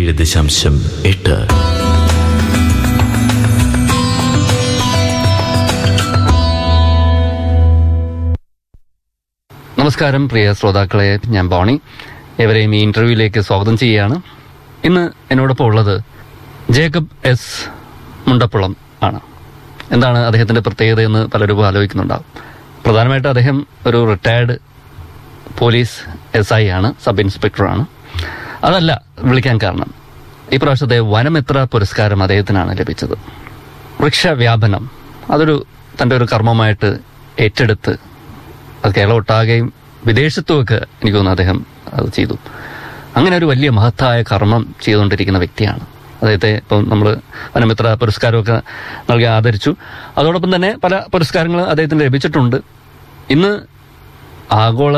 ഏഴ് ദശാംശം എട്ട് നമസ്കാരം പ്രിയ ശ്രോതാക്കളെ ഞാൻ ബോണി എവരെയും ഈ ഇന്റർവ്യൂയിലേക്ക് സ്വാഗതം ചെയ്യുകയാണ് ഇന്ന് എന്നോടൊപ്പം ഉള്ളത് ജേക്കബ് എസ് മുണ്ടപ്പുളം ആണ് എന്താണ് അദ്ദേഹത്തിന്റെ പ്രത്യേകത എന്ന് പലരും ആലോചിക്കുന്നുണ്ടാവും പ്രധാനമായിട്ട് അദ്ദേഹം ഒരു റിട്ടയർഡ് പോലീസ് എസ് ഐ ആണ് സബ് ഇൻസ്പെക്ടറാണ് അതല്ല വിളിക്കാൻ കാരണം ഈ പ്രാവശ്യത്തെ വനമിത്ര പുരസ്കാരം അദ്ദേഹത്തിനാണ് ലഭിച്ചത് വൃക്ഷവ്യാപനം അതൊരു തന്റെ ഒരു കർമ്മമായിട്ട് ഏറ്റെടുത്ത് അത് കേരളം ഒട്ടാകെയും വിദേശത്തുമൊക്കെ എനിക്ക് തോന്നുന്നു അദ്ദേഹം അത് ചെയ്തു അങ്ങനെ ഒരു വലിയ മഹത്തായ കർമ്മം ചെയ്തുകൊണ്ടിരിക്കുന്ന വ്യക്തിയാണ് അദ്ദേഹത്തെ ഇപ്പം നമ്മൾ വനമിത്ര പുരസ്കാരമൊക്കെ നൽകി ആദരിച്ചു അതോടൊപ്പം തന്നെ പല പുരസ്കാരങ്ങളും അദ്ദേഹത്തിന് ലഭിച്ചിട്ടുണ്ട് ഇന്ന് ആഗോള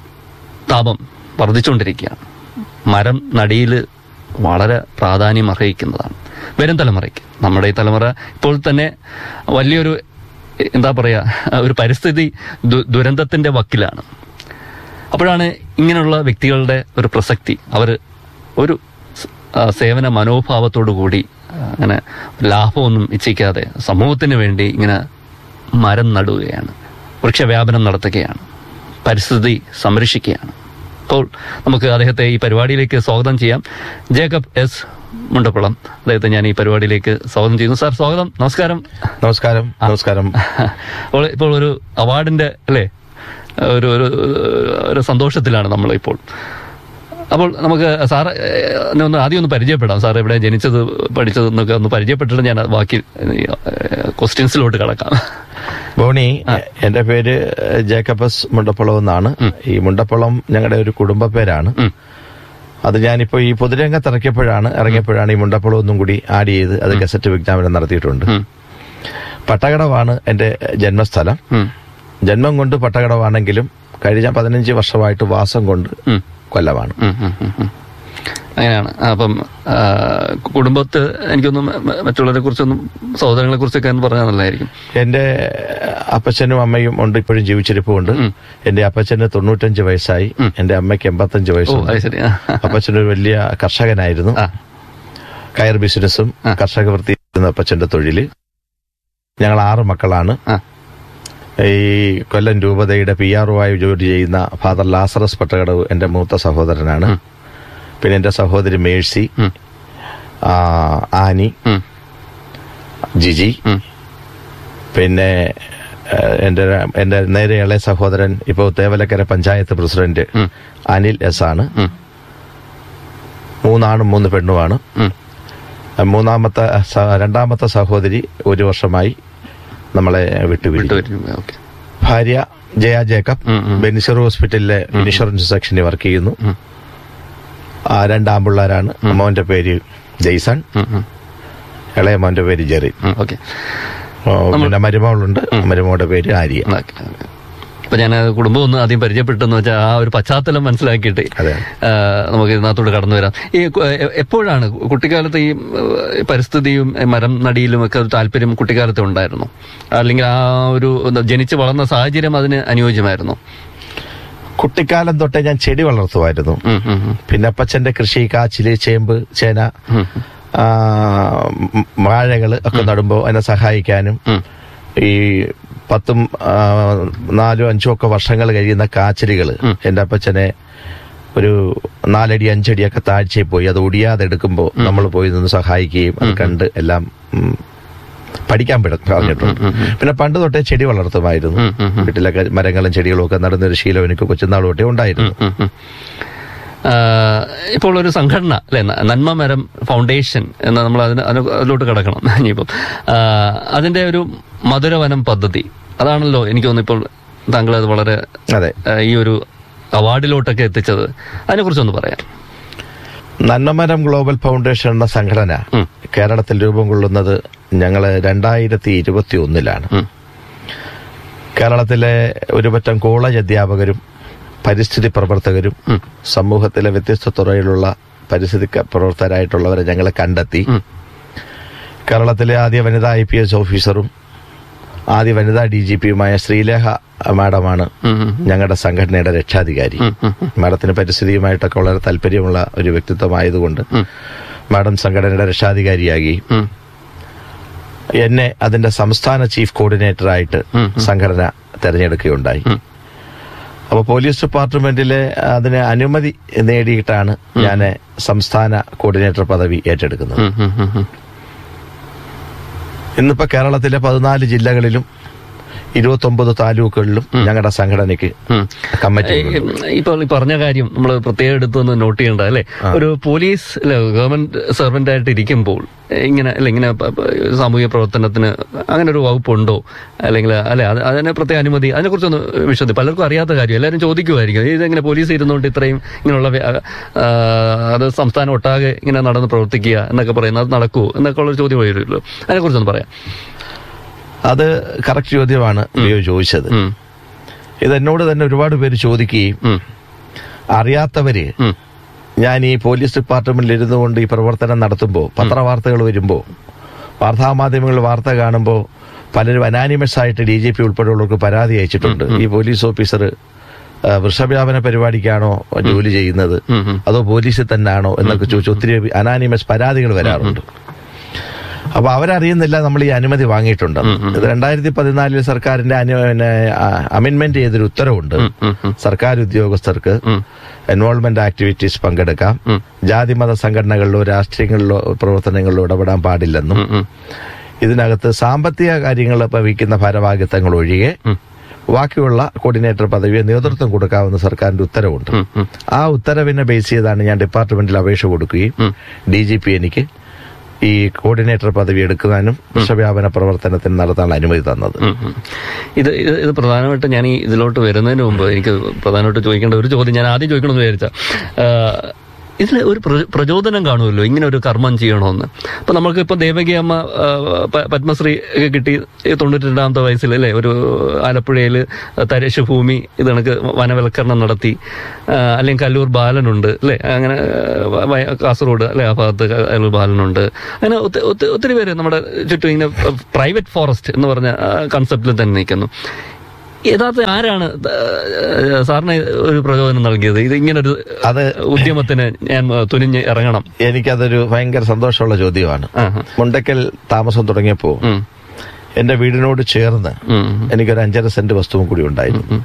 താപം വർദ്ധിച്ചുകൊണ്ടിരിക്കുകയാണ് മരം നടിയിൽ വളരെ പ്രാധാന്യം അർഹിക്കുന്നതാണ് വരും തലമുറയ്ക്ക് നമ്മുടെ ഈ തലമുറ ഇപ്പോൾ തന്നെ വലിയൊരു എന്താ പറയാ ഒരു പരിസ്ഥിതി ദു- ദുരന്തത്തിന്റെ വക്കിലാണ് അപ്പോഴാണ് ഇങ്ങനെയുള്ള വ്യക്തികളുടെ ഒരു പ്രസക്തി അവർ ഒരു സ്- ആ, സേവന മനോഭാവത്തോടു കൂടി ആ, അങ്ങനെ ലാഭമൊന്നും ഇച്ഛിക്കാതെ സമൂഹത്തിന് വേണ്ടി ഇങ്ങനെ മരം നടുകയാണ് വൃക്ഷവ്യാപനം നടത്തുകയാണ് പരിസ്ഥിതി സംരക്ഷിക്കുകയാണ് അപ്പോൾ നമുക്ക് അദ്ദേഹത്തെ ഈ പരിപാടിയിലേക്ക് സ്വാഗതം ചെയ്യാം ജേക്കബ് എസ് മുണ്ടക്കുളം അദ്ദേഹത്തെ ഞാൻ ഈ പരിപാടിയിലേക്ക് സ്വാഗതം ചെയ്യുന്നു സാർ സ്വാഗതം നമസ്കാരം നമസ്കാരം നമസ്കാരം അപ്പോൾ ഇപ്പോൾ ഒരു അവാർഡിന്റെ അല്ലേ ഒരു ഒരു ഒരു സന്തോഷത്തിലാണ് നമ്മൾ ഇപ്പോൾ അപ്പോൾ നമുക്ക് സാറ് എന്നെ ഒന്ന് ആദ്യം ഒന്ന് പരിചയപ്പെടാം സാർ എവിടെ ജനിച്ചത് പഠിച്ചത് എന്നൊക്കെ ഒന്ന് പരിചയപ്പെട്ടിട്ട് ഞാൻ ബാക്കി ക്വസ്റ്റ്യൻസിലോട്ട് കിടക്കാം ബോണി എന്റെ പേര് ജേക്കബസ് മുണ്ടപ്പുളം എന്നാണ് ഈ മുണ്ടപ്പുളം ഞങ്ങളുടെ ഒരു കുടുംബ പേരാണ് ഉം. അത് ഞാനിപ്പോ ഈ പൊതുരംഗത്ത് ഇറക്കിയപ്പോഴാണ് ഇറങ്ങിയപ്പോഴാണ് ഈ മുണ്ടപ്പുളം ഒന്നും കൂടി ആഡ് ചെയ്ത് അത് ഗസറ്റ് വിജ്ഞാപനം നടത്തിയിട്ടുണ്ട് ഉം. പട്ടകടവാണ് എന്റെ ജന്മസ്ഥലം ഉം. ജന്മം കൊണ്ട് പട്ടകടവാണെങ്കിലും കഴിഞ്ഞ പതിനഞ്ച് വർഷമായിട്ട് വാസം കൊണ്ട് ഉം. കൊല്ലമാണ് ഉം, ഉം, ഉം, ഉം. അങ്ങനെയാണ് അപ്പം ആ, കുടുംബത്ത് എനിക്കൊന്നും മ- മറ്റുള്ളവരെ കുറിച്ചൊന്നും സഹോദരങ്ങളെ കുറിച്ചൊക്കെ എന്ന് പറഞ്ഞാൽ നല്ലതായിരിക്കും എന്റെ അപ്പച്ചനും അമ്മയും ഉണ്ട് ഇപ്പോഴും ജീവിച്ചിരിപ്പുണ്ട് എന്റെ അപ്പച്ചന് തൊണ്ണൂറ്റഞ്ച് വയസ്സായി എന്റെ അമ്മയ്ക്ക് എൺപത്തഞ്ച് ഓ വയസ്സുണ്ട് അത് ശരി ആ, അപ്പച്ചനൊരു വലിയ കർഷകനായിരുന്നു ആ. കയർ ബിസിനസ്സും കർഷക വൃത്തിയായിരുന്നു അപ്പച്ചന്റെ തൊഴില് ഞങ്ങൾ ആറ് മക്കളാണ് ആ. ഈ കൊല്ലം രൂപതയുടെ പി ആർ ആയി ജോലി ചെയ്യുന്ന ഫാദർ ലാസറസ് പട്ടകടവ് എന്റെ മൂത്ത സഹോദരനാണ് പിന്നെ എന്റെ സഹോദരി മേഴ്സി ഉം. ആ, ആനി ഉം. ജിജി ഉം. പിന്നെ ഏഹ്, എന്റെ എന്റെ നേരെ ഇളയ സഹോദരൻ ഇപ്പോൾ തേവലക്കര പഞ്ചായത്ത് പ്രസിഡന്റ് ഉം. അനിൽ എസ് ആണ് ഉം. മൂന്നാണും മൂന്ന് പെണ്ണുമാണ് ഉം. മൂന്നാമത്തെ സ- രണ്ടാമത്തെ സഹോദരി ഒരു വർഷമായി നമ്മളെ വിട്ടുപിരിഞ്ഞു വിട്ടുവരും ഓക്കെ ഭാര്യ ജയ ജേക്കബ് ഉം, ഉം. ബെനിഷർ ഹോസ്പിറ്റലിലെ ഇൻഷുറൻസ് സെക്ഷനിൽ വർക്ക് ചെയ്യുന്നു ഉം. ആ രണ്ടാമ്പിള്ളാരാണ് മോന്റെ പേര് ജെയ്സൺ ഇളയ മോന്റെ പേര് ജെറി ഓക്കെ ഓ, പിന്നെ മരുമകളുണ്ട് മരുമകളുടെ പേര് ആര്യ അപ്പൊ ഞാൻ കുടുംബം ഒന്ന് ആദ്യം പരിചയപ്പെട്ടെന്ന് വെച്ചാൽ ആ ഒരു പശ്ചാത്തലം മനസ്സിലാക്കിയിട്ട് അതെ. ആ, നമുക്ക് ഇതിനകത്തോട്ട് കടന്നു വരാം ഈ കു- എ- എപ്പോഴാണ് കുട്ടിക്കാലത്ത് ഈ ഏഹ്, പരിസ്ഥിതിയും ഏഹ്, മരം നടിയിലും ഒക്കെ ഒരു താല്പര്യം കുട്ടിക്കാലത്ത് ഉണ്ടായിരുന്നു അല്ലെങ്കിൽ ആ ഒരു എന്താ, ജനിച്ച് വളർന്ന സാഹചര്യം അതിന് അനുയോജ്യമായിരുന്നു കുട്ടിക്കാലം തൊട്ടേ ഞാൻ ചെടി വളർത്തുമായിരുന്നു ഉം, ഉം, ഉം. പിന്നെ അപ്പച്ചന്റെ കൃഷി കാച്ചില് ചേമ്പ് ചേന ഉം, ആ, ഉം, വാഴകള് ഒക്കെ നടുമ്പോൾ അതിനെ സഹായിക്കാനും ഉം. ഈ പത്തും ആ, നാലും അഞ്ചും ഒക്കെ വർഷങ്ങൾ കഴിയുന്ന കാച്ചിലുകള് എന്റെ അപ്പച്ചനെ ഒരു നാലടി അഞ്ചടിയൊക്കെ താഴ്ചയിൽ പോയി അത് ഒടിയാതെ എടുക്കുമ്പോൾ നമ്മൾ പോയി നിന്ന് സഹായിക്കുകയും അത് കണ്ട് എല്ലാം ഉം, പഠിക്കാൻ പെട- പറഞ്ഞിട്ടുണ്ട് പിന്നെ പണ്ട് തൊട്ടേ ചെടി വളർത്തുമായിരുന്നു ഉം, ഉം, വീട്ടിലൊക്കെ മരങ്ങളും ചെടികളും ഒക്കെ നടുന്നൊരു ശീലം എനിക്ക് കൊച്ചുനാൾ തൊട്ടേ ഉണ്ടായിരുന്നു ഉം, ഉം. ആ, ഇപ്പോൾ ഒരു സംഘടന അല്ലെ നന്മ മരം ഫൗണ്ടേഷൻ എന്ന നമ്മൾ അതിന് അതിന് അതിലോട്ട് കിടക്കണം ഇനിയിപ്പം ആ, അതിന്റെ ഒരു മധുരവനം പദ്ധതി അതാണല്ലോ എനിക്ക് തോന്നുന്നു ഇപ്പോൾ താങ്കൾ അത് വളരെ അതെ ആ, ഈ ഒരു അവാർഡിലോട്ടൊക്കെ എത്തിച്ചത് അതിനെക്കുറിച്ചൊന്ന് പറയാം നന്മമരം ഗ്ലോബൽ ഫൗണ്ടേഷൻ എന്ന സംഘടന ഉം. കേരളത്തിൽ രൂപം കൊള്ളുന്നത് ഞങ്ങള് രണ്ടായിരത്തി ഇരുപത്തി ഒന്നിലാണ് ഉം. കേരളത്തിലെ ഒരുപറ്റം കോളേജ് അധ്യാപകരും പരിസ്ഥിതി പ്രവർത്തകരും ഉം. സമൂഹത്തിലെ വ്യത്യസ്ത തുറയിലുള്ള പരിസ്ഥിതി ക- പ്രവർത്തകരായിട്ടുള്ളവരെ ഞങ്ങൾ കണ്ടെത്തി ഉം. കേരളത്തിലെ ആദ്യ വനിതാ ഐ പി എസ് ഓഫീസറും ആദ്യ വനിതാ ഡി ജി പിയുമായ ശ്രീലേഖ മാഡമാണ് ഉം, ഉം, ഞങ്ങളുടെ സംഘടനയുടെ രക്ഷാധികാരി ഉം, ഉം, ഉം. മാഡത്തിന് പരിസ്ഥിതിയുമായിട്ടൊക്കെ വളരെ താല്പര്യമുള്ള ഒരു വ്യക്തിത്വമായതുകൊണ്ട് മാഡം സംഘടനയുടെ രക്ഷാധികാരിയാക്കി ഉം. എന്നെ അതിന്റെ സംസ്ഥാന ചീഫ് കോർഡിനേറ്ററായിട്ട് ഉം. സംഘടന തെരഞ്ഞെടുക്കുകയുണ്ടായി ഉം. അപ്പൊ പോലീസ് ഡിപ്പാർട്ട്മെന്റിലെ അതിന് അനുമതി നേടിയിട്ടാണ് ഞാൻ സംസ്ഥാന കോർഡിനേറ്റർ പദവി ഏറ്റെടുക്കുന്നത് ഉം, ഉം, ഉം, ഉം. ഇന്നിപ്പോ കേരളത്തിലെ പതിനാല് ജില്ലകളിലും ഇരുപത്തൊമ്പത് താലൂക്കുകളിലും ഞങ്ങളുടെ സംഘടനയ്ക്ക് ഉം. കമ്മിറ്റി ഈ- ഇപ്പോൾ ഈ പറഞ്ഞ കാര്യം നമ്മൾ പ്രത്യേകം എടുത്തൊന്ന് നോട്ട് ചെയ്യേണ്ട അല്ലെ ഒരു പോലീസ് അല്ലെ ഗവൺമെന്റ് സെർവന്റ് ആയിട്ട് ഇരിക്കുമ്പോൾ ഇങ്ങനെ അല്ലെ ഇങ്ങനെ പ- പ- സാമൂഹിക പ്രവർത്തനത്തിന് അങ്ങനെ ഒരു വകുപ്പുണ്ടോ അല്ലെങ്കിൽ അല്ലെ അത് അതിനെ പ്രത്യേക അനുമതി അതിനെ കുറിച്ചൊന്ന് വിശദി പലർക്കും അറിയാത്ത കാര്യം എല്ലാവരും ചോദിക്കുമായിരിക്കും ഇതെങ്ങനെ പോലീസ് ഇരുന്നുകൊണ്ട് ഇത്രയും ഇങ്ങനെയുള്ള വ്യ- ആ, അത് സംസ്ഥാനം ഒട്ടാകെ ഇങ്ങനെ നടന്ന് പ്രവർത്തിക്കുക എന്നൊക്കെ പറയുന്നത് അത് നടക്കുമോ എന്നൊക്കെ ഉള്ള ഒരു ചോദ്യം വരുമല്ലോ അതിനെ കുറിച്ചൊന്ന് പറയാം അത് കറക്റ്റ് ചോദ്യമാണ് ലിയോ ചോദിച്ചത് ഉം. ഇത് എന്നോട് തന്നെ ഒരുപാട് പേര് ചോദിക്കുകയും ഉം. അറിയാത്തവര് ഉം. ഞാൻ ഈ പോലീസ് ഡിപ്പാർട്ട്മെന്റിൽ ഇരുന്നു കൊണ്ട് ഈ പ്രവർത്തനം നടത്തുമ്പോൾ പത്രവാർത്തകൾ വരുമ്പോൾ വാർത്താമാധ്യമങ്ങളിൽ വാർത്ത കാണുമ്പോൾ പലരും അനാനിമസ് ആയിട്ട് ഡി ജി പി ഉൾപ്പെടെയുള്ളവർക്ക് പരാതി അയച്ചിട്ടുണ്ട് ഈ പോലീസ് ഓഫീസർ ആ, വൃഷവ്യാപന പരിപാടിക്കാണോ ജോലി ചെയ്യുന്നത് ഉം, ഉം. അതോ പോലീസിൽ തന്നെയാണോ എന്നൊക്കെ ചോദിച്ചു ഒത്തിരി അനാനിമസ് പരാതികൾ വരാറുണ്ട് അപ്പൊ അവരറിയുന്നില്ല നമ്മൾ ഈ അനുമതി വാങ്ങിയിട്ടുണ്ട് ഇത് രണ്ടായിരത്തി പതിനാലിൽ സർക്കാരിന്റെ അമെന്റ്മെന്റ് ചെയ്തൊരു ഉത്തരവുണ്ട് ഉം, ഉം. സർക്കാർ ഉദ്യോഗസ്ഥർക്ക് ഉം. എൻവോൾവ്മെന്റ് ആക്ടിവിറ്റീസ് പങ്കെടുക്കാം ഉം. ജാതിമത സംഘടനകളിലോ രാഷ്ട്രീയങ്ങളിലോ പ്രവർത്തനങ്ങളിലോ ഇടപെടാൻ പാടില്ലെന്നും ഉം, ഉം. ഇതിനകത്ത് സാമ്പത്തിക കാര്യങ്ങൾ വഹിക്കുന്ന ഭാരവാഹിത്വങ്ങൾ ഒഴികെ ഉം. ബാക്കിയുള്ള കോർഡിനേറ്റർ പദവിയെ നേതൃത്വം കൊടുക്കാവുന്ന സർക്കാരിന്റെ ഉത്തരവുണ്ട് ഉം, ഉം. ആ ഉത്തരവിനെ ബേസ് ചെയ്താണ് ഞാൻ ഡിപ്പാർട്ട്മെന്റിൽ അപേക്ഷ കൊടുക്കുകയും ഉം. ഡി ജി പി എനിക്ക് ഈ കോർഡിനേറ്റർ പദവി എടുക്കാനും വിഷവ്യാപന പ്രവർത്തനത്തിന് നടത്താനുള്ള അനുമതി തന്നത് ഉം, ഉം. ഇത് ഇത് ഇത് പ്രധാനമായിട്ടും ഞാൻ ഈ ഇതിലോട്ട് വരുന്നതിന് മുമ്പ് എനിക്ക് പ്രധാനമായിട്ട് ചോദിക്കേണ്ട ഒരു ചോദ്യം ഞാൻ ആദ്യം ചോദിക്കണമെന്ന് വിചാരിച്ച ഇതിൽ ഒരു പ്ര- പ്രചോദനം കാണുമല്ലോ ഇങ്ങനെ ഒരു കർമ്മം ചെയ്യണമെന്ന് അപ്പൊ നമുക്ക് ഇപ്പൊ ദേവകി അമ്മ ആ, പ- പത്മശ്രീ ഒക്കെ കിട്ടി ഈ തൊണ്ണൂറ്റി രണ്ടാമത്തെ വയസ്സിൽ അല്ലെ ഒരു ആലപ്പുഴയിൽ തരിശ് ഭൂമി ഇത് കണക്ക് വനവൽക്കരണം നടത്തി ആ, അല്ലെങ്കിൽ കല്ലൂർ ബാലനുണ്ട് അല്ലെ അങ്ങനെ ആ, വയ- കാസർഗോഡ് അല്ലെ ആ ഭാഗത്ത് കല്ലൂർ ബാലനുണ്ട് അങ്ങനെ ഒത്തി- ഒത്തി- ഒത്തിരി പേര് നമ്മുടെ ചുറ്റും ഇങ്ങനെ പ്രൈവറ്റ് ഫോറസ്റ്റ് എന്ന് പറഞ്ഞ കൺസെപ്റ്റിൽ തന്നെ നിൽക്കുന്നു യഥാർത്ഥ ആരാണ് ആ, സാറിന് ഒരു പ്രചോദനം നൽകിയത് ഇത് ഇങ്ങനെ ഒരു അത് ഉദ്യമത്തിന് ഞാൻ തുനിഞ്ഞ് ഇറങ്ങണം എനിക്കതൊരു ഭയങ്കര സന്തോഷമുള്ള ചോദ്യമാണ് ആ, മുണ്ടക്കൽ താമസം തുടങ്ങിയപ്പോൾ ഉം, എന്റെ വീടിനോട് ചേർന്ന് ഉം, എനിക്കൊരു അഞ്ചര സെന്റ് വസ്തുവും കൂടി ഉണ്ടായിരുന്നു ഉം,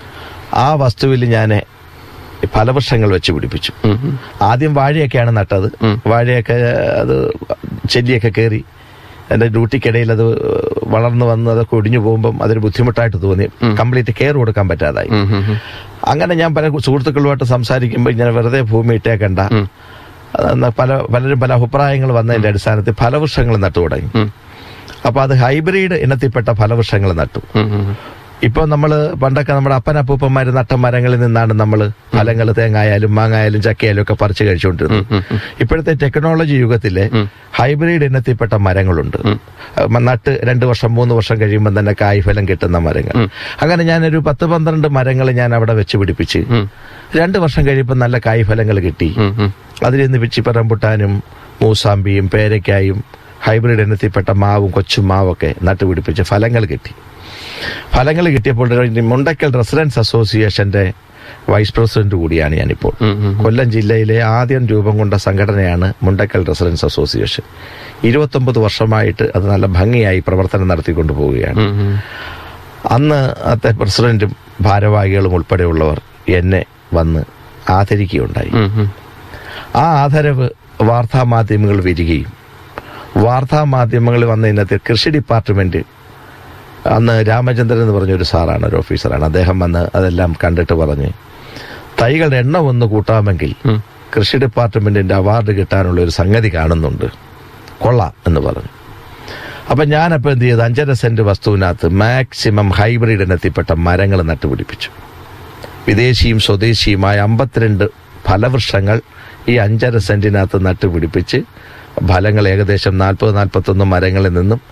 ആ വസ്തുവിൽ ഞാൻ ഫലവൃക്ഷങ്ങൾ വെച്ച് പിടിപ്പിച്ചു ഉം, ഉം, ആദ്യം വാഴയൊക്കെയാണ് നട്ടത് ഉം. വാഴയൊക്കെ അത് ചെല്ലിയൊക്കെ കയറി എന്റെ ഡ്യൂട്ടിക്കിടയിൽ അത് വളർന്നു വന്ന് അതൊക്കെ ഒടിഞ്ഞു പോകുമ്പം അതൊരു ബുദ്ധിമുട്ടായിട്ട് തോന്നി കംപ്ലീറ്റ് കെയർ കൊടുക്കാൻ പറ്റാതായി ഉം, ഉം, ഉം. അങ്ങനെ ഞാൻ പല സുഹൃത്തുക്കളുമായിട്ട് സംസാരിക്കുമ്പോൾ ഇങ്ങനെ വെറുതെ ഭൂമി ഇട്ടേക്കണ്ട ഉം. അതെന്നാ പല പലരും പല അഭിപ്രായങ്ങൾ വന്നതിന്റെ അടിസ്ഥാനത്തിൽ ഫലവൃക്ഷങ്ങൾ നട്ടു തുടങ്ങി ഉം, അപ്പൊ അത് ഹൈബ്രിഡ് ഇനത്തിൽപ്പെട്ട ഫലവൃക്ഷങ്ങൾ നട്ടു ഉം, ഉം, ഇപ്പൊ നമ്മള് പണ്ടൊക്കെ നമ്മുടെ അപ്പനപ്പൂപ്പന്മാര് നട്ട മരങ്ങളിൽ നിന്നാണ് നമ്മൾ ഫലങ്ങൾ തേങ്ങായാലും മാങ്ങായാലും ചക്കയായാലും ഒക്കെ പറിച്ചു കഴിച്ചുകൊണ്ടിരുന്നത് ഉം, ഉം. ഇപ്പോഴത്തെ ടെക്നോളജി യുഗത്തിലെ ഹൈബ്രിഡ് ഇനത്തിൽപ്പെട്ട മരങ്ങളുണ്ട് മ- നട്ട് രണ്ട് വർഷം മൂന്ന് വർഷം കഴിയുമ്പോൾ തന്നെ കായ്ഫലം കിട്ടുന്ന മരങ്ങൾ അങ്ങനെ ഞാനൊരു പത്ത് പന്ത്രണ്ട് മരങ്ങൾ ഞാൻ അവിടെ വെച്ച് പിടിപ്പിച്ച് ഉം. രണ്ട് വർഷം കഴിയുമ്പോൾ നല്ല കായ്ഫലങ്ങൾ കിട്ടി ഉം, ഉം. അതിൽ നിന്ന് പിച്ചിപ്പറമ്പുട്ടാനും മൂസാമ്പിയും പേരയ്ക്കായും ഹൈബ്രിഡ് ഇനത്തിൽപ്പെട്ട മാവും കൊച്ചും മാവൊക്കെ നട്ടുപിടിപ്പിച്ച് ഫലങ്ങൾ കിട്ടി ഫലങ്ങൾ കിട്ടിയപ്പോൾ ഒരു മുണ്ടക്കൽ റെസിഡൻസ് അസോസിയേഷന്റെ വൈസ് പ്രസിഡന്റ് കൂടിയാണ് ഞാനിപ്പോൾ ഉം, ഉം. കൊല്ലം ജില്ലയിലെ ആദ്യം രൂപം കൊണ്ട സംഘടനയാണ് മുണ്ടക്കൽ റെസിഡൻസ് അസോസിയേഷൻ ഇരുപത്തൊമ്പത് വർഷമായിട്ട് അത് നല്ല ഭംഗിയായി പ്രവർത്തനം നടത്തിക്കൊണ്ടു പോവുകയാണ് ഉം, ഉം. അന്ന് അത്തെ പ്രസിഡന്റും ഭാരവാഹികളും ഉൾപ്പെടെയുള്ളവർ എന്നെ വന്ന് ആദരിക്കുകയുണ്ടായി ഉം, ഉം. ആ ആദരവ് വാർത്താ മാധ്യമങ്ങൾ വരികയും വാർത്താ മാധ്യമങ്ങളിൽ വന്ന ഇന്നത്തെ കൃഷി ഡിപ്പാർട്ട്മെന്റ് അന്ന് രാമചന്ദ്രൻ എന്ന് പറഞ്ഞ ഒരു സാറാണ് ഒരു ഓഫീസറാണ് അദ്ദേഹം വന്ന് അതെല്ലാം കണ്ടിട്ട് പറഞ്ഞ് തൈകളുടെ എണ്ണം ഒന്ന് കൂട്ടാമെങ്കിൽ ഉം. കൃഷി ഡിപ്പാർട്ട്മെന്റിന്റെ അവാർഡ് കിട്ടാനുള്ള ഒരു സംഗതി കാണുന്നുണ്ട് കൊള്ളാം എന്ന് പറഞ്ഞു അപ്പൊ ഞാനപ്പോ എന്ത് ചെയ്തു അഞ്ചര സെന്റ് വസ്തുവിനകത്ത് മാക്സിമം ഹൈബ്രിഡ് ഇനത്തിൽപ്പെട്ട മരങ്ങൾ നട്ടുപിടിപ്പിച്ചു വിദേശിയും സ്വദേശിയുമായ അമ്പത്തിരണ്ട് ഫലവൃക്ഷങ്ങൾ ഈ അഞ്ചര സെന്റിനകത്ത് നട്ടുപിടിപ്പിച്ച് ഫലങ്ങൾ ഏകദേശം നാൽപ്പത് നാൽപ്പത്തൊന്ന് മരങ്ങളിൽ നിന്നും ഉം.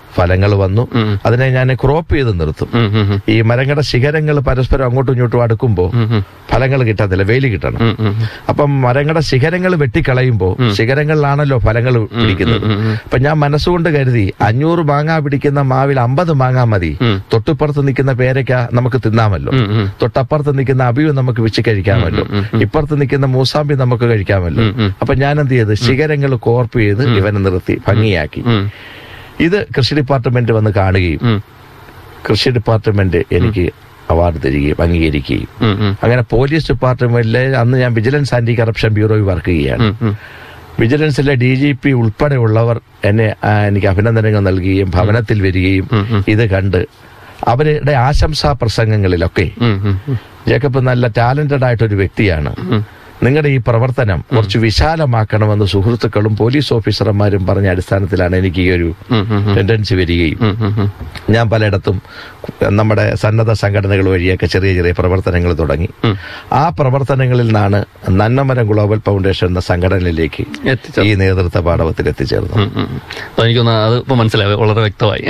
ഫലങ്ങൾ വന്നു ഉം. അതിനെ ഞാൻ ക്രോപ്പ് ചെയ്ത് നിർത്തും ഉം, ഉം, ഉം. ഈ മരങ്ങളുടെ ശിഖരങ്ങൾ പരസ്പരം അങ്ങോട്ടും ഇങ്ങോട്ടും അടുക്കുമ്പോൾ ഉം, ഉം. ഫലങ്ങൾ കിട്ടത്തില്ല വെയിൽ കിട്ടണം ഉം, ഉം, ഉം. അപ്പം മരങ്ങളുടെ ശിഖരങ്ങൾ വെട്ടിക്കളയുമ്പോൾ ശിഖരങ്ങളിലാണല്ലോ ഫലങ്ങൾ പിടിക്കുന്നത് ഉം, ഉം. അപ്പൊ ഞാൻ മനസ്സുകൊണ്ട് കരുതി അഞ്ഞൂറ് മാങ്ങ പിടിക്കുന്ന മാവിൽ അമ്പത് മാങ്ങ മതി ഉം. തൊട്ടിപ്പുറത്ത് നിൽക്കുന്ന പേരയ്ക്ക നമുക്ക് തിന്നാമല്ലോ ഉം, ഉം. തൊട്ടപ്പുറത്ത് നിൽക്കുന്ന അബിയും നമുക്ക് വെച്ച് കഴിക്കാമല്ലോ ഉം, ഉം, ഇപ്പുറത്ത് നിൽക്കുന്ന മൂസാമ്പി നമുക്ക് കഴിക്കാമല്ലോ ഉം, ഉം. അപ്പൊ ഞാൻ എന്ത് ചെയ്ത് ശിഖരങ്ങൾ കോർപ്പ് ചെയ്ത് ഇവനെ നിർത്തി ഭംഗിയാക്കി ഉം, ഇത് കൃഷി ഡിപ്പാർട്ട്മെന്റ് വന്ന് കാണുകയും ഉം, കൃഷി ഡിപ്പാർട്ട്മെന്റ് എനിക്ക് അവാർഡ് തരികയും അംഗീകരിക്കുകയും ഉം, ഉം. അങ്ങനെ പോലീസ് ഡിപ്പാർട്ട്മെന്റിലെ അന്ന് ഞാൻ വിജിലൻസ് ആന്റി കറപ്ഷൻ ബ്യൂറോയിൽ വർക്ക് ചെയ്യുകയാണ് ഉം, ഉം. വിജിലൻസിലെ ഡി ജി പി ഉൾപ്പെടെയുള്ളവർ എന്നെ ആ, എനിക്ക് അഭിനന്ദനങ്ങൾ നൽകുകയും ഭവനത്തിൽ വരികയും ഉം, ഉം. ഇത് കണ്ട് അവരുടെ ആശംസാ പ്രസംഗങ്ങളിലൊക്കെ ഉം, ഉം, ഉം. ജേക്കബ് നല്ല ടാലന്റഡ് ആയിട്ടൊരു വ്യക്തിയാണ് ഉം. നിങ്ങളുടെ ഈ പ്രവർത്തനം കുറച്ച് വിശാലമാക്കണമെന്ന് സുഹൃത്തുക്കളും പോലീസ് ഓഫീസർമാരും പറഞ്ഞ അടിസ്ഥാനത്തിലാണ് എനിക്ക് ഈ ഒരു ഉം, ഉം, ഉം. ടെൻഡൻസി വരികയും ഉം, ഉം, ഉം. ഞാൻ പലയിടത്തും നമ്മുടെ സന്നദ്ധ സംഘടനകൾ വഴിയൊക്കെ ചെറിയ ചെറിയ പ്രവർത്തനങ്ങൾ തുടങ്ങി ഉം. ആ പ്രവർത്തനങ്ങളിൽ നിന്നാണ് നന്മമരം ഗ്ലോബൽ ഫൗണ്ടേഷൻ എന്ന സംഘടനയിലേക്ക് എത്തിച്ചോ ഈ നേതൃത്വ പാഠവത്തിൽ എത്തിച്ചേർന്നു ഉം, ഉം. അപ്പൊ എനിക്കൊന്ന് അത് ഇപ്പൊ മനസ്സിലായി വളരെ വ്യക്തമായി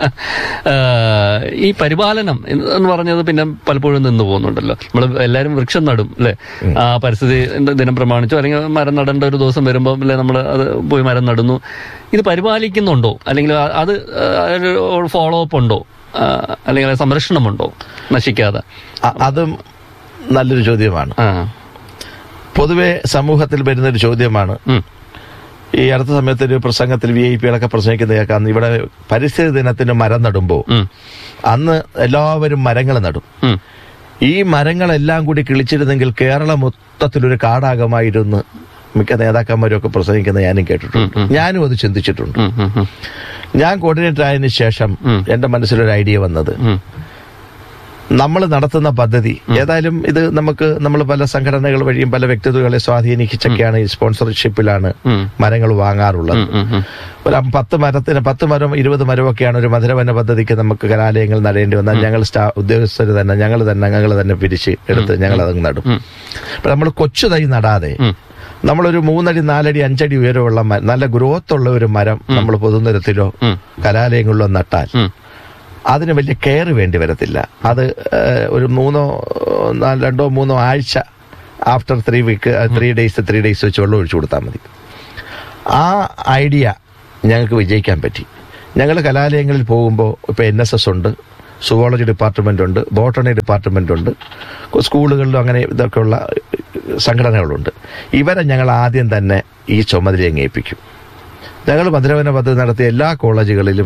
ആ, ഈ പരിപാലനം എന്ന് എന്ന് പറഞ്ഞത് പിന്നെ പലപ്പോഴും നിന്ന് പോകുന്നുണ്ടല്ലോ നമ്മൾ എല്ലാവരും വൃക്ഷം നടും അല്ലെ ആ പരിസ്ഥിതി ദിനം പ്രമാണിച്ചോ അല്ലെങ്കിൽ മരം നടേണ്ട ഒരു ദിവസം വരുമ്പോൾ അല്ലെ നമ്മൾ അത് പോയി മരം നടുന്നു ഇത് പരിപാലിക്കുന്നുണ്ടോ അല്ലെങ്കിൽ ആ- അത് ഫോളോ അപ്പ് ഉണ്ടോ ആ, അല്ലെങ്കിൽ അത് സംരക്ഷണമുണ്ടോ നശിക്കാതെ അ- അതും നല്ലൊരു ചോദ്യമാണ് ആ പൊതുവെ സമൂഹത്തിൽ വരുന്ന ഒരു ചോദ്യമാണ് ഉം. ഈ അടുത്ത സമയത്ത് ഒരു പ്രസംഗത്തിൽ വി ഐ പികളൊക്കെ പ്രസംഗിക്കുന്ന കേൾക്കാം ഇവിടെ പരിസ്ഥിതി ദിനത്തിന് മരം നടുമ്പോൾ ഉം. അന്ന് എല്ലാവരും മരങ്ങൾ നടും ഉം. ഈ മരങ്ങളെല്ലാം കൂടി കിളിച്ചിരുന്നെങ്കിൽ കേരളം മൊത്തത്തിലൊരു കാടാകമായിരുന്നു മിക്ക നേതാക്കന്മാരും ഒക്കെ പ്രസംഗിക്കുന്നത് ഞാനും കേട്ടിട്ടുണ്ട് ഞാനും അത് ചിന്തിച്ചിട്ടുണ്ട് ഉം, ഉം, ഉം. ഞാൻ കോർഡിനേറ്റർ ആയതിനു ശേഷം എന്റെ മനസ്സിലൊരു ഐഡിയ വന്നത് ഉം. നമ്മൾ നടത്തുന്ന പദ്ധതി ഏതായാലും ഇത് നമുക്ക് നമ്മൾ പല സംഘടനകൾ വഴിയും പല വ്യക്തിത്വങ്ങളെ സ്വാധീനിച്ചൊക്കെയാണ് ഈ സ്പോൺസർഷിപ്പിലാണ് ഉം. മരങ്ങൾ വാങ്ങാറുള്ളത് ഉം, ഉം, ഉം. ഒരു അം- പത്ത് മരത്തിന് പത്ത് മരം ഇരുപത് മരമൊക്കെയാണ് ഒരു മധുരവന പദ്ധതിക്ക് നമുക്ക് കലാലയങ്ങൾ നടേണ്ടി വന്നാൽ ഞങ്ങൾ സ്റ്റാ ഉദ്യോഗസ്ഥർ തന്നെ ഞങ്ങൾ തന്നെ ഞങ്ങൾ തന്നെ പിരിച്ച് എടുത്ത് ഞങ്ങൾ അതങ്ങ് നടും അപ്പൊ നമ്മൾ കൊച്ചു തൈ നടാതെ ഉം. നമ്മളൊരു മൂന്നടി നാലടി അഞ്ചടി ഉയരമുള്ള മരം നല്ല ഗ്രോത്ത് ഉള്ള ഒരു മരം നമ്മൾ പൊതുനിരത്തിലോ ഉം. കലാലയങ്ങളിലോ നട്ടാൽ ഉം. അതിന് വലിയ കെയർ വേണ്ടി വരത്തില്ല അത് ഏഹ്, ഒരു മൂന്നോ നാല് രണ്ടോ മൂന്നോ ആഴ്ച after three week three days three days വെച്ച് വെള്ളം ഒഴിച്ചു കൊടുത്താൽ മതി ആ ഐഡിയ ഞങ്ങൾക്ക് വിജയിക്കാൻ പറ്റി ഞങ്ങൾ കലാലയങ്ങളിൽ പോകുമ്പോൾ ഇപ്പോൾ എൻ എസ് എസ് ഉണ്ട് സുവോളജി ഡിപ്പാർട്ട്മെന്റ് ഉണ്ട് ബോട്ടണി ഡിപ്പാർട്ട്മെന്റ് ഉണ്ട് സ്കൂളുകളിലും അങ്ങനെ ഇതൊക്കെയുള്ള സംഘടനകളുണ്ട് ഇവരെ ഞങ്ങൾ ആദ്യം തന്നെ ഈ ചുമതല അങ്ങ് ഏൽപ്പിക്കും ഞങ്ങൾ ഭദ്രവന പദ്ധതി നടത്തിയ എല്ലാ കോളേജുകളിലും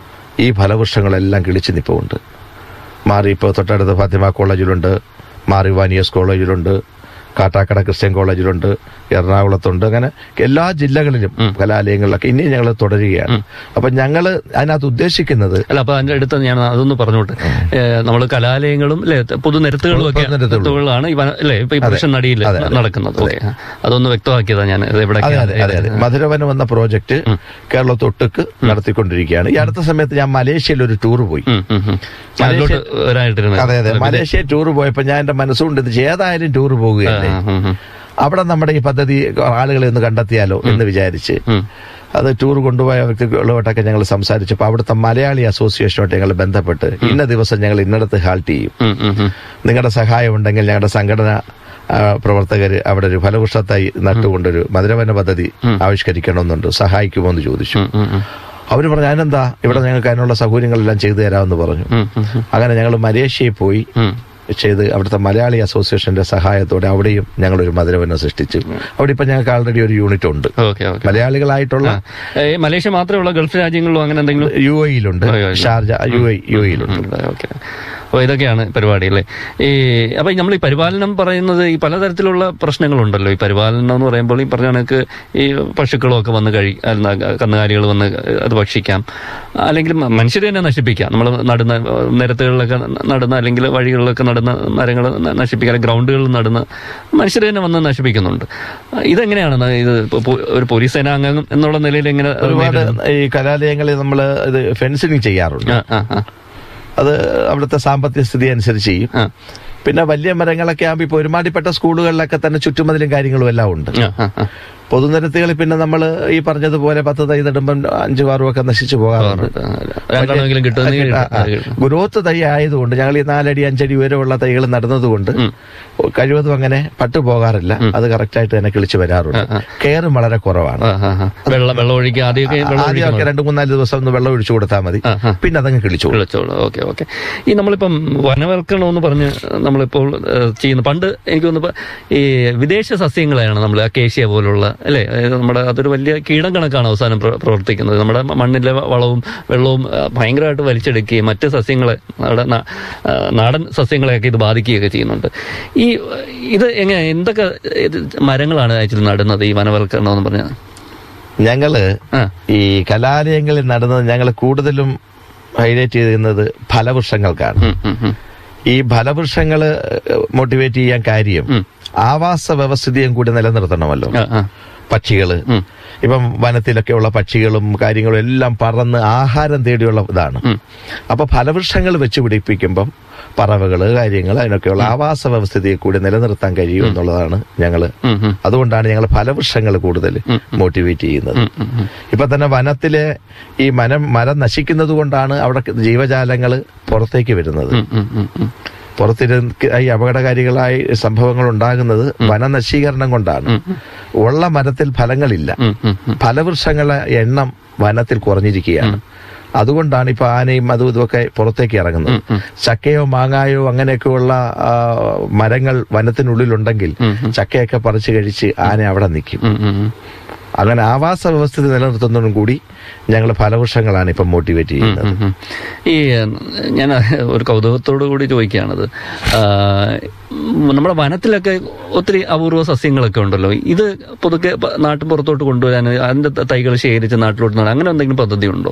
ഈ ഫലവൃക്ഷങ്ങളെല്ലാം കിളിച്ച് നിൽപ്പുണ്ട് മാറി ഇപ്പോൾ തൊട്ടടുത്ത ഫാത്തിമ കോളേജിലുണ്ട് മാറി വാനിയസ് കോളേജിലുണ്ട് കാട്ടാക്കട ക്രിസ്ത്യൻ കോളേജിലുണ്ട് എറണാകുളത്തുണ്ട് അങ്ങനെ എല്ലാ ജില്ലകളിലും കലാലയങ്ങളിലൊക്കെ ഇനിയും ഞങ്ങൾ തുടരുകയാണ് അപ്പൊ ഞങ്ങൾ അതിനകത്ത് ഉദ്ദേശിക്കുന്നത് അല്ല അപ്പൊ അതിന്റെ അടുത്ത് ഞാൻ അതൊന്ന് പറഞ്ഞോട്ടെ നമ്മൾ കലാലയങ്ങളും അല്ലെ പൊതുനിരത്തുകളും ഒക്കെ പൊതുനിരത്തുകളും. നിരത്തുകളാണ് ഈ വന- അല്ലേ ഇപ്പൊ ഈ പുരുഷൻ നടിയിൽ അതെ, അതെ. നടക്കുന്നത് ഓക്കെ അതൊന്ന് വ്യക്തമാക്കിയതാ ഞാൻ ഇത് അതെ എവിടെയൊക്കെയാണ് അതെ അതെ അതെ മധുരവനം എന്ന പ്രോജക്റ്റ് കേരളത്തൊട്ടുക്ക് നടത്തിക്കൊണ്ടിരിക്കുകയാണ് ഈ അടുത്ത സമയത്ത് ഞാൻ മലേഷ്യയിൽ ഒരു ടൂർ പോയി ഉം, ഉം, ഉം. അതിലോട്ട് വരാനിട്ടിരുന്നത് അതെ അതെ മലേഷ്യ ടൂർ പോയപ്പോ ഞാൻ എന്റെ മനസ്സുകൊണ്ട് ഇത് ഏതായാലും ടൂർ പോകുകയല്ലേ ഉം, ഉം, അവിടെ നമ്മുടെ ഈ പദ്ധതി ആളുകളെ ഒന്ന് കണ്ടെത്തിയാലോ എന്ന് വിചാരിച്ച് ഉം. അത് ടൂർ കൊണ്ടുപോയ വ്യക്തികളുമായിട്ടൊക്കെ ഞങ്ങൾ സംസാരിച്ചപ്പോൾ അവിടുത്തെ മലയാളി അസോസിയേഷനുമായിട്ട് ഞങ്ങൾ ബന്ധപ്പെട്ട് ഇന്ന ദിവസം ഞങ്ങൾ ഇന്നടത്ത് ഹാൾട്ട് ചെയ്യും ഉം, ഉം, ഉം. നിങ്ങളുടെ സഹായം ഉണ്ടെങ്കിൽ ഞങ്ങളുടെ സംഘടന പ്രവർത്തകർ അവിടെ ഒരു ഫലവൃക്ഷത്തായി നട്ടുകൊണ്ടൊരു മധുരവന പദ്ധതി ആവിഷ്കരിക്കണമെന്നുണ്ട് സഹായിക്കുമോ എന്ന് ചോദിച്ചു ഉം, ഉം, ഉം. അവർ പറഞ്ഞു അതിനെന്താ ഇവിടെ ഞങ്ങൾക്ക് അതിനുള്ള സൗകര്യങ്ങളെല്ലാം ചെയ്തു തരാമെന്ന് പറഞ്ഞു ഉം, ഉം, ഉം. അങ്ങനെ ഞങ്ങൾ മലേഷ്യയിൽ പോയി ഉം. ചെയ്ത് അവിടുത്തെ മലയാളി അസോസിയേഷന്റെ സഹായത്തോടെ അവിടെയും ഞങ്ങളൊരു മധുരവനം സൃഷ്ടിച്ചു അവിടെ ഇപ്പൊ ഞങ്ങൾക്ക് ആൾറെഡി ഒരു യൂണിറ്റ് ഉണ്ട് ഓക്കെ ഓക്കെ മലയാളികളായിട്ടുള്ള ഏ, മലേഷ്യ മാത്രമേ ഗൾഫ് രാജ്യങ്ങളിലോ അങ്ങനെ എന്തെങ്കിലും യു എയിലുണ്ട് യു എയിലുണ്ട്. ഷാർജ യു എ യു എയിലുണ്ട് ഓക്കെ അപ്പോൾ ഇതൊക്കെയാണ് പരിപാടി അല്ലേ ഈ അപ്പൊ നമ്മൾ ഈ പരിപാലനം പറയുന്നത് ഈ പലതരത്തിലുള്ള പ്രശ്നങ്ങളുണ്ടല്ലോ ഈ പരിപാലനം എന്ന് പറയുമ്പോൾ ഈ പറഞ്ഞ കണക്ക് ഈ പശുക്കളും ഒക്കെ വന്ന് കഴി അല്ല, കന്നുകാലികൾ വന്ന് അത് ഭക്ഷിക്കാം അല്ലെങ്കിൽ മനുഷ്യർ തന്നെ നശിപ്പിക്കാം നമ്മൾ നടുന്ന ഏഹ്, നിരത്തുകളിലൊക്കെ നടുന്ന അല്ലെങ്കിൽ വഴികളിലൊക്കെ നടുന്ന മരങ്ങൾ നശിപ്പിക്കാൻ ഗ്രൗണ്ടുകളിൽ നടുന്ന മനുഷ്യർ തന്നെ വന്ന് നശിപ്പിക്കുന്നുണ്ട് ഇതെങ്ങനെയാണ് ന- ഇത് ഇപ്പൊ പോ- ഒരു പോലീസ് സേനാംഗം എന്നുള്ള നിലയിൽ എങ്ങനെ അത് ഒരുപാട് നേരിടുന്നു? ഈ കലാലയങ്ങളിൽ നമ്മൾ ഇത് ഫെൻസിങ് ചെയ്യാറുണ്ട് ആ, ആ, ആ, അത് അവിടുത്തെ സാമ്പത്തിക സ്ഥിതി അനുസരിച്ച് ചെയ്യും ആ, പിന്നെ വലിയ മരങ്ങളൊക്കെ ആകുമ്പോൾ ഇപ്പൊ ഒരുമാതിരിപ്പെട്ട സ്കൂളുകളിലൊക്കെ തന്നെ ചുറ്റുമതിലും കാര്യങ്ങളും എല്ലാം ഉണ്ട് ആ, ആ, ആ. പൊതുനിരത്തുകളിൽ പിന്നെ നമ്മൾ ഈ പറഞ്ഞതുപോലെ പത്ത് തൈ നടുമ്പം അഞ്ചു ആറും ഒക്കെ നശിച്ചു പോകാറുണ്ട് രണ്ടെണ്ണമെങ്കിലും കിട്ടുമെങ്കിൽ ആ, ആ. ഗ്രോത്ത് തൈ ആയതുകൊണ്ട് ഞങ്ങൾ ഈ നാലടി അഞ്ചടി ഉയരമുള്ള തൈകൾ നടുന്നതുകൊണ്ട് കഴിവതും അങ്ങനെ പട്ടു പോകാറില്ല അത് കറക്റ്റായിട്ട് തന്നെ കിളിച്ചു വരാറുണ്ട് കെയറും വളരെ കുറവാണ് വെള്ളം വെള്ളം ഒഴിക്കുക ആദ്യമൊക്കെ വെള്ളം ആദ്യമൊക്കെ ഒഴിക്കണം രണ്ടു മൂന്നാല് ദിവസം ഒന്ന് വെള്ളം ഒഴിച്ചു കൊടുത്താൽ മതി ആ, ആ. പിന്നെ അതങ്ങ് കിളിച്ചു പോകും. വിളിച്ചോളൂ ഓക്കെ ഓക്കെ ഈ നമ്മളിപ്പം വനവൽക്കരണം എന്ന് പറഞ്ഞ് നമ്മളിപ്പോൾ ഏഹ്, ചെയ്യുന്ന പണ്ട് എനിക്ക് തോന്നുന്നു ഈ വിദേശ സസ്യങ്ങളെയാണ് നമ്മൾ അക്കേഷ്യ പോലുള്ള അല്ലേ അതായത് നമ്മുടെ അതൊരു വലിയ കീടം കണക്കാണ് അവസാനം പ്ര- പ്രവർത്തിക്കുന്നത് നമ്മുടെ മണ്ണിലെ വളവും വെള്ളവും ആ, ഭയങ്കരമായിട്ട് വലിച്ചെടുക്കുകയും മറ്റ് സസ്യങ്ങളെ നമ്മുടെ നാ- ആ, നാടൻ സസ്യങ്ങളെയൊക്കെ ഇത് ബാധിക്കുകയൊക്കെ ചെയ്യുന്നുണ്ട് ഈ ഇത് എങ്ങനെ എന്തൊക്കെ ഇത് മരങ്ങളാണ് ആക്ച്വലി നടുന്നത് ഈ വനവൽക്കരണം എന്ന് പറഞ്ഞാൽ ഞങ്ങള് ആ ഈ കലാലയങ്ങളിൽ നടന്നത് ഞങ്ങൾ കൂടുതലും ഹൈലൈറ്റ് ചെയ്യുന്നത് ഫലവൃക്ഷങ്ങൾക്കാണ് ഉം, ഉം, ഉം. ഈ ഫലവൃക്ഷങ്ങള് മോട്ടിവേറ്റ് ചെയ്യാൻ കാര്യം ഉം. ആവാസ വ്യവസ്ഥിതിയും കൂടി നിലനിർത്തണമല്ലോ ആ, ആ. പക്ഷികള് ഉം. ഇപ്പം വനത്തിലൊക്കെ ഉള്ള പക്ഷികളും കാര്യങ്ങളും എല്ലാം പറന്ന് ആഹാരം തേടിയുള്ള ഇതാണ് ഉം. അപ്പൊ ഫലവൃക്ഷങ്ങൾ വെച്ച് പിടിപ്പിക്കുമ്പം പറവകള് കാര്യങ്ങൾ അതിനൊക്കെയുള്ള ആവാസ വ്യവസ്ഥിതിയെ കൂടി നിലനിർത്താൻ കഴിയും എന്നുള്ളതാണ് ഞങ്ങള് ഉം, ഉം. അതുകൊണ്ടാണ് ഞങ്ങൾ ഫലവൃക്ഷങ്ങൾ കൂടുതൽ മോട്ടിവേറ്റ് ചെയ്യുന്നത് ഉം, ഉം, ഉം. ഇപ്പൊ തന്നെ വനത്തിലെ ഈ മരം മരം നശിക്കുന്നത് കൊണ്ടാണ് അവിടെ ജീവജാലങ്ങൾ പുറത്തേക്ക് വരുന്നത് ഉം, ഉം, ഉം, ഉം. പുറത്തിരുന്ന് ഈ അപകടകാരികളായ സംഭവങ്ങൾ ഉണ്ടാകുന്നത് വനനശീകരണം കൊണ്ടാണ് ഉള്ള മരത്തിൽ ഫലങ്ങളില്ല ഉം, ഉം, ഉം. ഫലവൃക്ഷങ്ങളെ എണ്ണം വനത്തിൽ കുറഞ്ഞിരിക്കുകയാണ് അതുകൊണ്ടാണ് ഇപ്പൊ ആനയും അതും ഇതുമൊക്കെ പുറത്തേക്ക് ഇറങ്ങുന്നത് ചക്കയോ മാങ്ങായോ അങ്ങനെയൊക്കെയുള്ള ആ, മരങ്ങൾ വനത്തിനുള്ളിലുണ്ടെങ്കിൽ ചക്കയൊക്കെ പറിച്ചു കഴിച്ച് ആന അവിടെ നിൽക്കും ഉം, ഉം, ഉം. അങ്ങനെ ആവാസ വ്യവസ്ഥിതി നിലനിർത്തുന്നതിനും കൂടി ഞങ്ങൾ ഫലവൃക്ഷങ്ങളാണ് ഇപ്പം മോട്ടിവേറ്റ് ചെയ്യുന്നത് ഉം, ഉം. ഈ ഞാൻ ഒരു കൗതുകത്തോടു കൂടി ചോദിക്കുകയാണത് ആ, ഉം, നമ്മുടെ വനത്തിലൊക്കെ ഒത്തിരി അപൂർവ സസ്യങ്ങളൊക്കെ ഉണ്ടല്ലോ ഇത് പുതുക്കെ പ- നാട്ടിൻ പുറത്തോട്ട് കൊണ്ടുവരാൻ അതിന്റെ ത- തൈകൾ ശേഖരിച്ച് നാട്ടിലോട്ട് നടാൻ അങ്ങനെ എന്തെങ്കിലും പദ്ധതി ഉണ്ടോ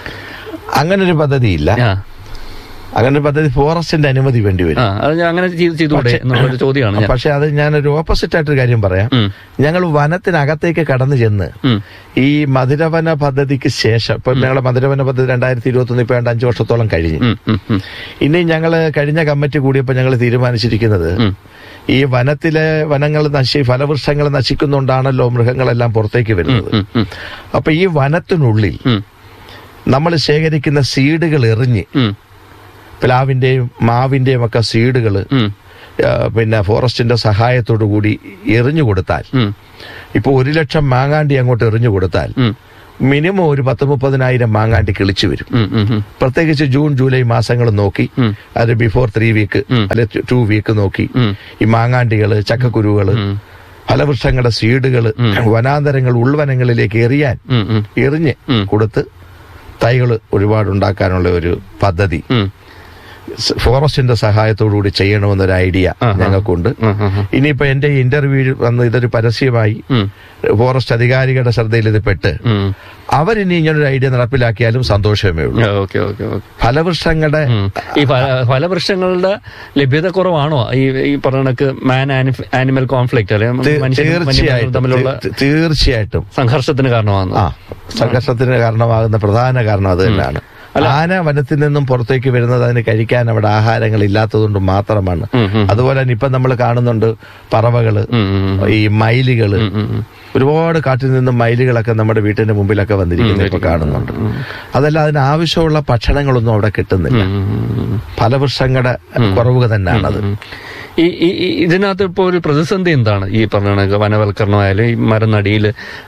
അങ്ങനെ ഒരു പദ്ധതിയില്ല ആ അങ്ങനെ ഒരു പദ്ധതി ഫോറസ്റ്റിന്റെ അനുമതി വേണ്ടി ആ വരും അത് ഞാൻ അങ്ങനെ ചെയ്ത് ചെയ്തുകൂടെ എന്നുള്ളൊരു ചോദ്യമാണ് ഞാൻ പക്ഷെ അത് ഞാനൊരു ഓപ്പോസിറ്റ് ആയിട്ടൊരു കാര്യം പറയാം ഉം, ഞങ്ങൾ വനത്തിനകത്തേക്ക് കടന്നു ചെന്ന് ഉം, ഈ മധുരവന പദ്ധതിക്ക് ശേഷം ഇപ്പൊ ഞങ്ങളുടെ മധുരവന പദ്ധതി രണ്ടായിരത്തി ഇരുപത്തി ഒന്ന് ഇപ്പൊ ഏതാണ്ട് അഞ്ചു വർഷത്തോളം കഴിഞ്ഞു ഉം, ഉം, ഉം, ഇനി ഞങ്ങള് കഴിഞ്ഞ കമ്മിറ്റി കൂടിയപ്പോൾ ഞങ്ങൾ തീരുമാനിച്ചിരിക്കുന്നത് ഉം. ഈ വനത്തിലെ വനങ്ങൾ നശി ഫലവൃക്ഷങ്ങൾ നശിക്കുന്നുണ്ടാണല്ലോ മൃഗങ്ങളെല്ലാം പുറത്തേക്ക് വരുന്നത് ഉം, ഉം, അപ്പൊ ഈ വനത്തിനുള്ളിൽ ഉം, നമ്മൾ ശേഖരിക്കുന്ന സീഡുകൾ എറിഞ്ഞ് ഉം, പ്ലാവിന്റെയും മാവിന്റെയും ഒക്കെ സീഡുകൾ ഉം, പിന്നെ ഫോറസ്റ്റിന്റെ സഹായത്തോടു കൂടി എറിഞ്ഞു കൊടുത്താൽ ഉം, ഇപ്പൊ ഒരു ലക്ഷം മാങ്ങാണ്ടി അങ്ങോട്ട് എറിഞ്ഞു കൊടുത്താൽ ഉം, മിനിമം ഒരു പത്ത് മുപ്പതിനായിരം മാങ്ങാണ്ടി കിളിച്ചു വരും ഉം, ഉം, ഉം. പ്രത്യേകിച്ച് ജൂൺ ജൂലൈ മാസങ്ങൾ നോക്കി ഉം. അത് ബിഫോർ ത്രീ വീക്ക് ഉം. അല്ലെ ടു വീക്ക് നോക്കി ഉം. ഈ മാങ്ങാണ്ടികള് ചക്കക്കുരുകള് ഉം. ഫലവൃക്ഷങ്ങളുടെ സീഡുകള് വനാന്തരങ്ങൾ ഉൾവനങ്ങളിലേക്ക് എറിയാൻ ഉം, ഉം, എറിഞ്ഞ് ഉം. കൊടുത്ത് തൈകൾ ഒരുപാടുണ്ടാക്കാനുള്ള ഒരു പദ്ധതി ഉം. സ് ഫോറസ്റ്റിന്റെ സഹായത്തോടുകൂടി ചെയ്യണമെന്നൊരു ഐഡിയ ആഹാ. ഞങ്ങൾക്കുണ്ട് ഉം, ഉം, ഉം. ഇനിയിപ്പോ എന്റെ ഇന്റർവ്യൂ വന്ന് ഇതൊരു പരസ്യമായി ഉം, ഫോറസ്റ്റ് അധികാരികളുടെ ശ്രദ്ധയിൽ ഇത് പെട്ട് ഉം. അവരിനി ഇങ്ങനൊരു ഐഡിയ നടപ്പിലാക്കിയാലും സന്തോഷമേ ഉള്ളൂ ആ, ഓക്കെ ഓക്കെ ഓക്കെ ഫലവൃക്ഷങ്ങളുടെ ഉം. ഈ ഫല- ഫലവൃക്ഷങ്ങളുടെ ലഭ്യത കുറവാണോ ഈ ഈ പറഞ്ഞ കണക്ക് മാൻ ആനിമൽ കോൺഫ്ലിക്റ്റ് അല്ലെ തീ- മനുഷ്യരും വന്യമൃഗങ്ങളും തീർച്ചയായിട്ടും തമ്മിലുള്ള തീ- തീർച്ചയായിട്ടും സംഘർഷത്തിന് കാരണമാകുന്നു ആ സംഘർഷത്തിന് കാരണമാകുന്ന പ്രധാന കാരണം അത് തന്നെയാണ് ആന വനത്തിൽ നിന്നും പുറത്തേക്ക് വരുന്നത് അതിന് കഴിക്കാൻ അവിടെ ആഹാരങ്ങൾ ഇല്ലാത്തതുകൊണ്ട് മാത്രമാണ് ഉം, ഉം. അതുപോലെ തന്നെ ഇപ്പൊ നമ്മൾ കാണുന്നുണ്ട് പറവകള് ഉം, ഉം, ഉം. ഈ മയിലുകള് ഉം, ഉം. ഒരുപാട് കാട്ടിൽ നിന്നും മയിലുകളൊക്കെ നമ്മുടെ വീട്ടിന്റെ മുമ്പിലൊക്കെ വന്നിരിക്കുന്നത് ഇപ്പൊ കാണുന്നുണ്ട് അതല്ല അതിന് ആവശ്യമുള്ള ഭക്ഷണങ്ങളൊന്നും അവിടെ കിട്ടുന്നില്ല ഉം, ഉം, ഉം. ഫലവൃക്ഷങ്ങളുടെ കുറവ് തന്നെയാണത് ഉം. ഈ ഈ- ഈ- ഇതിനകത്ത് ഇപ്പോൾ ഒരു പ്രതിസന്ധി എന്താണ് ഈ പറഞ്ഞ കണക്ക് വനവൽക്കരണമായാലും ഈ മരനടിയിൽ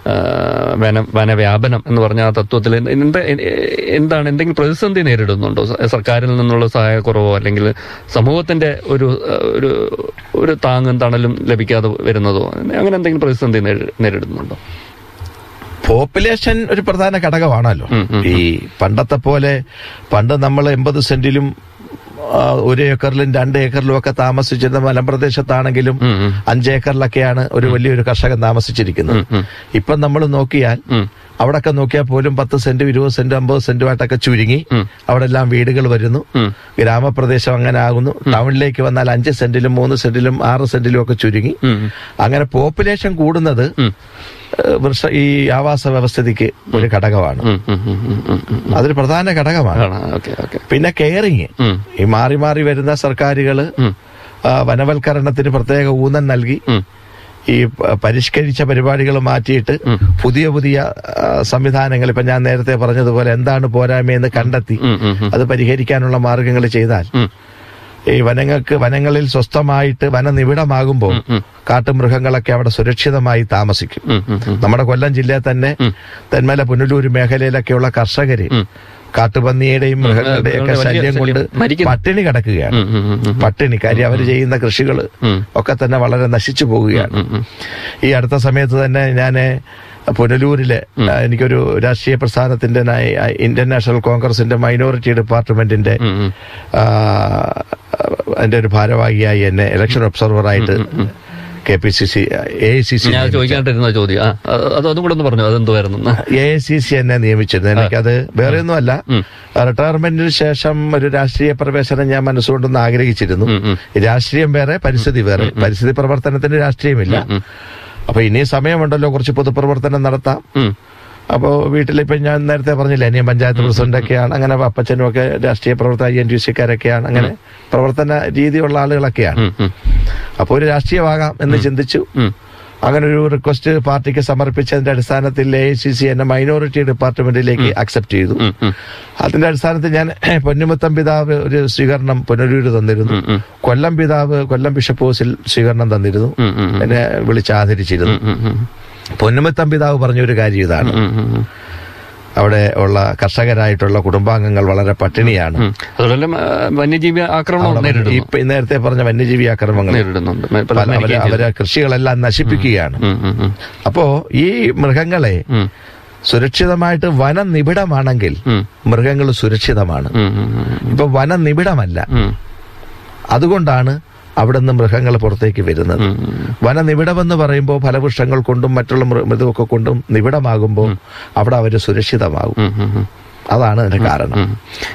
വന വനവ്യാപനം എന്ന് പറഞ്ഞ ആ തത്വത്തിൽ എന്താ എന്താണ് എന്തെങ്കിലും പ്രതിസന്ധി നേരിടുന്നുണ്ടോ സ- സർക്കാരിൽ നിന്നുള്ള സഹായക്കുറവോ അല്ലെങ്കിൽ സമൂഹത്തിന്റെ ഒരു ആ, ഒരു ഒരു താങ്ങും തണലും ലഭിക്കാതെ വരുന്നതോ അങ്ങനെ എന്തെങ്കിലും പ്രതിസന്ധി നേരി- നേരിടുന്നുണ്ടോ പോപ്പുലേഷൻ ഒരു പ്രധാന ഘടകമാണല്ലോ ഉം, ഉം, ഈ പണ്ടത്തെ പോലെ പണ്ട് നമ്മൾ എൺപത് സെന്റിലും ആ, ഒരു ഏക്കറിലും രണ്ട് ഏക്കറിലും ഒക്കെ താമസിച്ചിരുന്ന മലമ്പ്രദേശത്താണെങ്കിലും ഉം, ഉം. അഞ്ച് ഏക്കറിലൊക്കെയാണ് ഒരു വലിയൊരു കർഷകൻ താമസിച്ചിരിക്കുന്നത് ഉം, ഉം. ഇപ്പം നമ്മൾ നോക്കിയാൽ ഉം. അവിടൊക്കെ നോക്കിയാൽ പോലും പത്ത് സെന്റ് ഇരുപത് സെന്റ് അമ്പത് സെന്റുമായിട്ടൊക്കെ ചുരുങ്ങി ഉം. അവിടെ എല്ലാം വീടുകൾ വരുന്നു ഉം. ഗ്രാമപ്രദേശം അങ്ങനെ ആകുന്നു ടൗണിലേക്ക് വന്നാൽ അഞ്ച് സെന്റിലും മൂന്ന് സെന്റിലും ആറ് സെന്റിലും ഒക്കെ ചുരുങ്ങി ഉം. അങ്ങനെ പോപ്പുലേഷൻ കൂടുന്നത് ഉം. ഏഹ്, വൃക്ഷ ഈ ആവാസ വ്യവസ്ഥിതിക്ക് ഒരു ഘടകമാണ് ഉം, ഉം, ഉം, ഉം, ഉം, ഉം. അതൊരു പ്രധാന ഘടകമാണ് ആണ്. ഓക്കെ ഓക്കെ പിന്നെ കെയറിങ് ഉം. ഈ മാറി മാറി വരുന്ന സർക്കാരുകള് ഉം. ആ, വനവൽക്കരണത്തിന് പ്രത്യേക ഊന്നൽ നൽകി ഉം. ഈ പ- പരിഷ്കരിച്ച പരിപാടികൾ മാറ്റിയിട്ട് പുതിയ പുതിയ ആ, സംവിധാനങ്ങൾ ഇപ്പൊ ഞാൻ നേരത്തെ പറഞ്ഞതുപോലെ എന്താണ് പോരായ്മയെന്ന് കണ്ടെത്തി ഉം, ഉം, ഉം. അത് പരിഹരിക്കാനുള്ള മാർഗങ്ങൾ ചെയ്താൽ ഉം. ഈ വനങ്ങൾക്ക് വനങ്ങളിൽ സ്വസ്ഥമായിട്ട് വനനിബിഡമാകുമ്പോൾ കാട്ടുമൃഗങ്ങളൊക്കെ അവിടെ സുരക്ഷിതമായി താമസിക്കും ഉം, ഉം, ഉം. നമ്മുടെ കൊല്ലം ജില്ലയിൽ തന്നെ തെന്മല പുനലൂർ മേഖലയിലൊക്കെയുള്ള കർഷകര് കാട്ടുപന്നിയുടെയും മൃഗങ്ങളുടെയും ഒക്കെ വലിയ ശല്യം ശല്യം. കൊണ്ട് മരിക്കുന്നു. പട്ടിണി കിടക്കുകയാണ് ഉം, ഉം, ഉം, ഉം. പട്ടിണി കാര്യം അവർ ചെയ്യുന്ന കൃഷികൾ ഉം. ഒക്കെ തന്നെ വളരെ നശിച്ചു പോവുകയാണ് ഉം, ഉം. ഈ അടുത്ത സമയത്ത് തന്നെ ഞാൻ പുനലൂരിലെ ആ, എനിക്കൊരു രാഷ്ട്രീയ പ്രസ്ഥാനത്തിന്റെ ന- ആ, ഇന്ത്യൻ നാഷണൽ കോൺഗ്രസിന്റെ മൈനോറിറ്റി ഡിപ്പാർട്ട്മെന്റിന്റെ ഉം, ഉം. ആ, അതിന്റെ ഒരു ഭാരവാഹിയായി എന്നെ ഇലക്ഷൻ ഒബ്സർവറായിട്ട് K P C C A I C C ഞാൻ ചോദിക്കാണ്ടിരുന്ന ചോദ്യം ആ അത് അത് അതും കൂടെ ഒന്ന് പറഞ്ഞു അതെന്തുവായിരുന്നു എ ഐ സി സി എന്നെ നിയമിച്ചിരുന്നു എനിക്കത് വേറെ ഒന്നുമല്ല ഉം. റിട്ടയർമെന്റിന് ശേഷം ഒരു രാഷ്ട്രീയ പ്രവേശനം ഞാൻ മനസ്സുകൊണ്ടൊന്ന് ആഗ്രഹിച്ചിരുന്നു ഉം, ഉം. രാഷ്ട്രീയം വേറെ പരിസ്ഥിതി വേറെ പരിസ്ഥിതി പ്രവർത്തനത്തിന് രാഷ്ട്രീയമില്ല അപ്പൊ ഇനി സമയമുണ്ടല്ലോ കുറച്ച് പൊതുപ്രവർത്തനം നടത്താം ഉം. അപ്പോ വീട്ടിലിപ്പോ ഞാൻ നേരത്തെ പറഞ്ഞില്ല ഇനിയും പഞ്ചായത്ത് പ്രസിഡന്റൊക്കെയാണ് അങ്ങനെ അപ്പച്ചനും ഒക്കെ രാഷ്ട്രീയ പ്രവർത്തന ഐ എൻ ടി സിക്കാരൊക്കെയാണ് അങ്ങനെ പ്രവർത്തന രീതിയുള്ള ആളുകളൊക്കെയാണ് ഉം, ഉം. അപ്പൊ ഒരു രാഷ്ട്രീയമാകാം എന്ന് ചിന്തിച്ചു ഉം. അങ്ങനെ ഒരു റിക്വസ്റ്റ് പാർട്ടിക്ക് സമർപ്പിച്ചതിന്റെ അടിസ്ഥാനത്തിൽ എ ഐ സി സി എന്നെ മൈനോറിറ്റി ഡിപ്പാർട്ട്മെന്റിലേക്ക് അക്സെപ്റ്റ് ചെയ്തു ഉം, ഉം. അതിന്റെ അടിസ്ഥാനത്തിൽ ഞാൻ പൊന്നുമുത്തം പിതാവ് ഒരു സ്വീകരണം പുനരൂര് തന്നിരുന്നു ഉം, ഉം. കൊല്ലം പിതാവ് കൊല്ലം ബിഷപ്പ് ഹൗസിൽ സ്വീകരണം തന്നിരുന്നു ഉം, ഉം, ഉം. എന്നെ വിളിച്ചാദരിച്ചിരുന്നു ഉം, ഉം, ഉം. പൊന്നുമുത്തം പിതാവ് പറഞ്ഞൊരു കാര്യം ഇതാണ് ഉം, ഉം, ഉം. അവിടെ ഉള്ള കർഷകരായിട്ടുള്ള കുടുംബാംഗങ്ങൾ വളരെ പട്ടിണിയാണ് ഉം. അതുപോലെ ആ, വന്യജീവി ആക്രമണം അവിടെ നേരിടുന്നു ഇപ്പൊ നേരത്തെ പറഞ്ഞ വന്യജീവി ആക്രമണങ്ങൾ നേരിടുന്നുണ്ട് മ- പല- പലരും അവര് മരിക്കുകയും ചെയ്തു. അവരെ കൃഷികളെല്ലാം നശിപ്പിക്കുകയാണ് ഉം, ഉം, ഉം. അപ്പോ ഈ മൃഗങ്ങളെ ഉം. സുരക്ഷിതമായിട്ട് വനം നിബിഡമാണെങ്കിൽ ഉം. മൃഗങ്ങൾ സുരക്ഷിതമാണ് ഉം, ഉം, ഉം. ഇപ്പൊ വനം നിബിഡമല്ല ഉം. അതുകൊണ്ടാണ് അവിടെ നിന്ന് മൃഗങ്ങൾ പുറത്തേക്ക് വരുന്നത് ഉം, ഉം. വനനിബിഡമെന്ന് പറയുമ്പോൾ ഫലവൃക്ഷങ്ങൾ കൊണ്ടും മറ്റുള്ള മൃ- മൃദുവൊക്കെ കൊണ്ടും നിബിഡമാകുമ്പോൾ അവിടെ അവർ സുരക്ഷിതമാകും ഉം, ഉം, ഉം. അതാണ് അതിന്റെ കാരണം ഉം.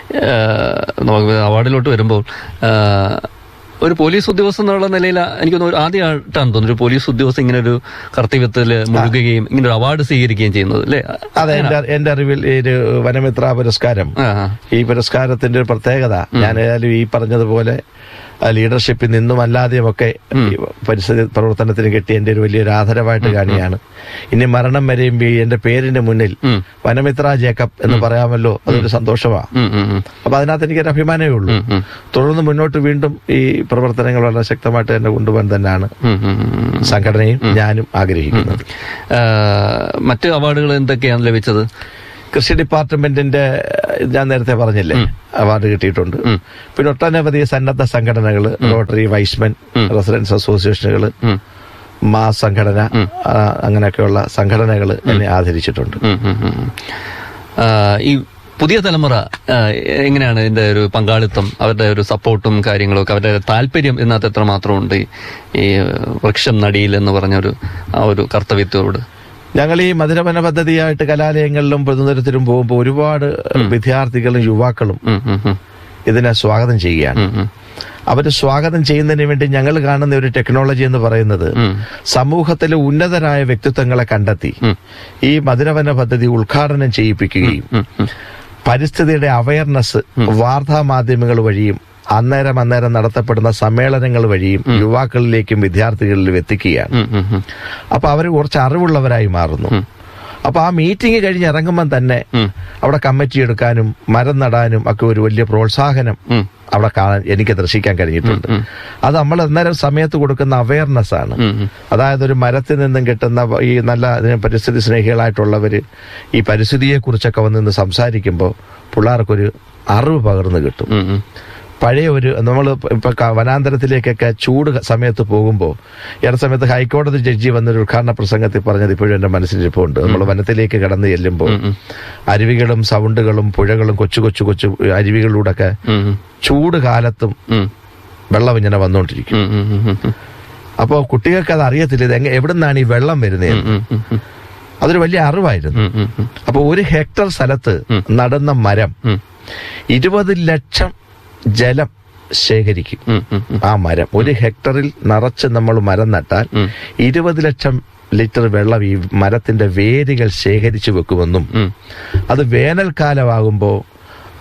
ഏഹ്, നമുക്ക് അവാർഡിലോട്ട് വരുമ്പോൾ ഏഹ്, ഒരു പോലീസ് ഉദ്യോഗസ്ഥൻ എന്നുള്ള നിലയിൽ എനിക്ക് തോന്നുന്നു ആദ്യമായിട്ടാണ് തോന്നുന്നു ഒരു പോലീസ് ഉദ്യോഗസ്ഥൻ ഇങ്ങനെ ഒരു കർത്തവ്യത്തിൽ മുഴുകുകയും ഇങ്ങനെ ഒരു അവാർഡ് സ്വീകരിക്കുകയും ചെയ്യുന്നത് അല്ലേ അതെ എന്റെ എന്റെ അറിവിൽ ഈ ഒരു വനമിത്ര പുരസ്കാരം ആ, ആ. ഈ പുരസ്കാരത്തിന്റെ ഒരു പ്രത്യേകത ഞാൻ ഏതായാലും ഈ പറഞ്ഞതുപോലെ ആ ലീഡർഷിപ്പിൽ നിന്നും അല്ലാതെയും ഒക്കെ ഈ പരിസ്ഥിതി പ്രവർത്തനത്തിന് കിട്ടിയ എന്റെ ഒരു വലിയൊരു ആദരവായിട്ട് കാണിയാണ് ഇനി മരണം വരെയും ഈ എന്റെ പേരിന്റെ മുന്നിൽ ഉം. വനമിത്ര ജേക്കബ് എന്ന് പറയാമല്ലോ അതൊരു സന്തോഷമാണ് ഉം, ഉം, ഉം. അപ്പൊ അതിനകത്ത് എനിക്കൊരു അഭിമാനമേ ഉള്ളൂ ഉം, ഉം. തുടർന്ന് മുന്നോട്ട് വീണ്ടും ഈ പ്രവർത്തനങ്ങൾ വളരെ ശക്തമായിട്ട് തന്നെ കൊണ്ടുപോകാൻ തന്നെയാണ് ഉം, ഉം, ഉം. സംഘടനയും ഞാനും ആഗ്രഹിക്കുന്നത് ഏഹ്, മറ്റ് അവാർഡുകൾ എന്തൊക്കെയാണ് ലഭിച്ചത് കൃഷി ഡിപ്പാർട്ട്മെന്റിന്റെ ഏഹ്, ഞാൻ നേരത്തെ പറഞ്ഞില്ലേ അവാർഡ് കിട്ടിയിട്ടുണ്ട് പിന്നെ ഒട്ടനവധി സന്നദ്ധ സംഘടനകൾ റോട്ടറി വൈസ്മെൻ റെസിഡൻസ് അസോസിയേഷനുകൾ ഉം. മാ സംഘടന ആ, അങ്ങനെയൊക്കെയുള്ള സംഘടനകൾ എന്നെ ആദരിച്ചിട്ടുണ്ട് ഉം, ഉം, ഉം. ആ, ഈ പുതിയ തലമുറ ആ, എങ്ങനെയാണ് ഇതിന്റെ ഒരു പങ്കാളിത്തം അവരുടെ ഒരു സപ്പോർട്ടും കാര്യങ്ങളും ഒക്കെ അവരുടെ താല്പര്യം ഇതിനകത്ത് എത്രമാത്രം ഉണ്ട് ഈ- ഈ വൃക്ഷം നടിയിൽ എന്ന് പറഞ്ഞൊരു ആ ഒരു കർത്തവ്യത്തോട് ഞങ്ങൾ ഈ മധുരവന പദ്ധതിയായിട്ട് കലാലയങ്ങളിലും പൊതുനിരത്തിലും പോകുമ്പോൾ ഒരുപാട് വിദ്യാർത്ഥികളും യുവാക്കളും ഉം, ഉം, ഉം. ഇതിനെ സ്വാഗതം ചെയ്യുകയാണ് ഉം, ഉം. അവർ സ്വാഗതം ചെയ്യുന്നതിന് വേണ്ടി ഞങ്ങൾ കാണുന്ന ഒരു ടെക്നോളജി എന്ന് പറയുന്നത് ഉം. സമൂഹത്തിലെ ഉന്നതരായ വ്യക്തിത്വങ്ങളെ കണ്ടെത്തി ഉം. ഈ മധുരവന പദ്ധതി ഉദ്ഘാടനം ചെയ്യിപ്പിക്കുകയും ഉം, ഉം. പരിസ്ഥിതിയുടെ അവയർനെസ് വാർത്താ മാധ്യമങ്ങൾ വഴിയും അന്നേരം അന്നേരം നടത്തപ്പെടുന്ന സമ്മേളനങ്ങൾ വഴിയും യുവാക്കളിലേക്കും വിദ്യാർത്ഥികളിലും എത്തിക്കുകയാണ് ഉം, ഉം, ഉം. അപ്പൊ അവർ കുറച്ച് അറിവുള്ളവരായി മാറുന്നു അപ്പൊ ആ മീറ്റിംഗ് കഴിഞ്ഞ് ഇറങ്ങുമ്പോൾ തന്നെ ഉം. അവിടെ കമ്മിറ്റി എടുക്കാനും മരം നടാനും ഒക്കെ ഒരു വലിയ പ്രോത്സാഹനം ഉം. അവിടെ കാണാൻ എനിക്ക് ദർശിക്കാൻ കഴിഞ്ഞിട്ടുണ്ട് അത് നമ്മൾ അന്നേരം സമയത്ത് കൊടുക്കുന്ന അവയർനെസ് ആണ് ഉം, ഉം. അതായത് ഒരു മരത്തിൽ നിന്നും കിട്ടുന്ന വ- ഈ നല്ല അതിന് പരിസ്ഥിതി സ്നേഹികളായിട്ടുള്ളവര് ഈ പരിസ്ഥിതിയെ കുറിച്ചൊക്കെ വന്ന് നിന്ന് സംസാരിക്കുമ്പോൾ പിള്ളേർക്കൊരു അറിവ് പകർന്നു കിട്ടും ഉം, ഉം. പഴയ ഒരു നമ്മൾ ഇപ്പൊ ക- വനാന്തരത്തിലേക്കൊക്കെ ചൂട് സമയത്ത് പോകുമ്പോൾ ഏറെ സമയത്ത് ഹൈക്കോടതി ജഡ്ജി വന്നൊരു ഉദ്ഘാടന പ്രസംഗത്തിൽ പറഞ്ഞത് ഇപ്പോഴും എന്റെ മനസ്സിലിരിപ്പുണ്ട് നമ്മൾ വനത്തിലേക്ക് കടന്നു ചെല്ലുമ്പോൾ അരുവികളും സൗണ്ടുകളും പുഴകളും കൊച്ചു കൊച്ചു കൊച്ചു അരുവികളിലൂടെയൊക്കെ ഉം, ഉം. ചൂട് കാലത്തും ഉം. വെള്ളം ഇങ്ങനെ വന്നുകൊണ്ടിരിക്കും ഉം, ഉം, ഉം, ഉം. അപ്പോൾ കുട്ടികൾക്ക് അത് അറിയത്തില്ല ഇത് എങ്ങനെ എവിടെ നിന്നാണ് ഈ വെള്ളം വരുന്നത് ഉം, ഉം, ഉം. അതൊരു വലിയ അറിവായിരുന്നു ഉം, ഉം, ഉം. അപ്പൊ ഒരു ഹെക്ടർ സ്ഥലത്ത് നടുന്ന മരം ഉം. ഇരുപത് ലക്ഷം ജലം ശേഖരിക്കും ഉം, ഉം, ഉം. ആ മരം ഒരു ഹെക്ടറിൽ നിറച്ച് നമ്മൾ മരം നട്ടാൽ ഉം. ഇരുപത് ലക്ഷം ലിറ്റർ വെള്ളം ഈ മരത്തിന്റെ വേരുകൾ ശേഖരിച്ചു വെക്കുമെന്നും ഉം. അത് വേനൽക്കാലമാകുമ്പോൾ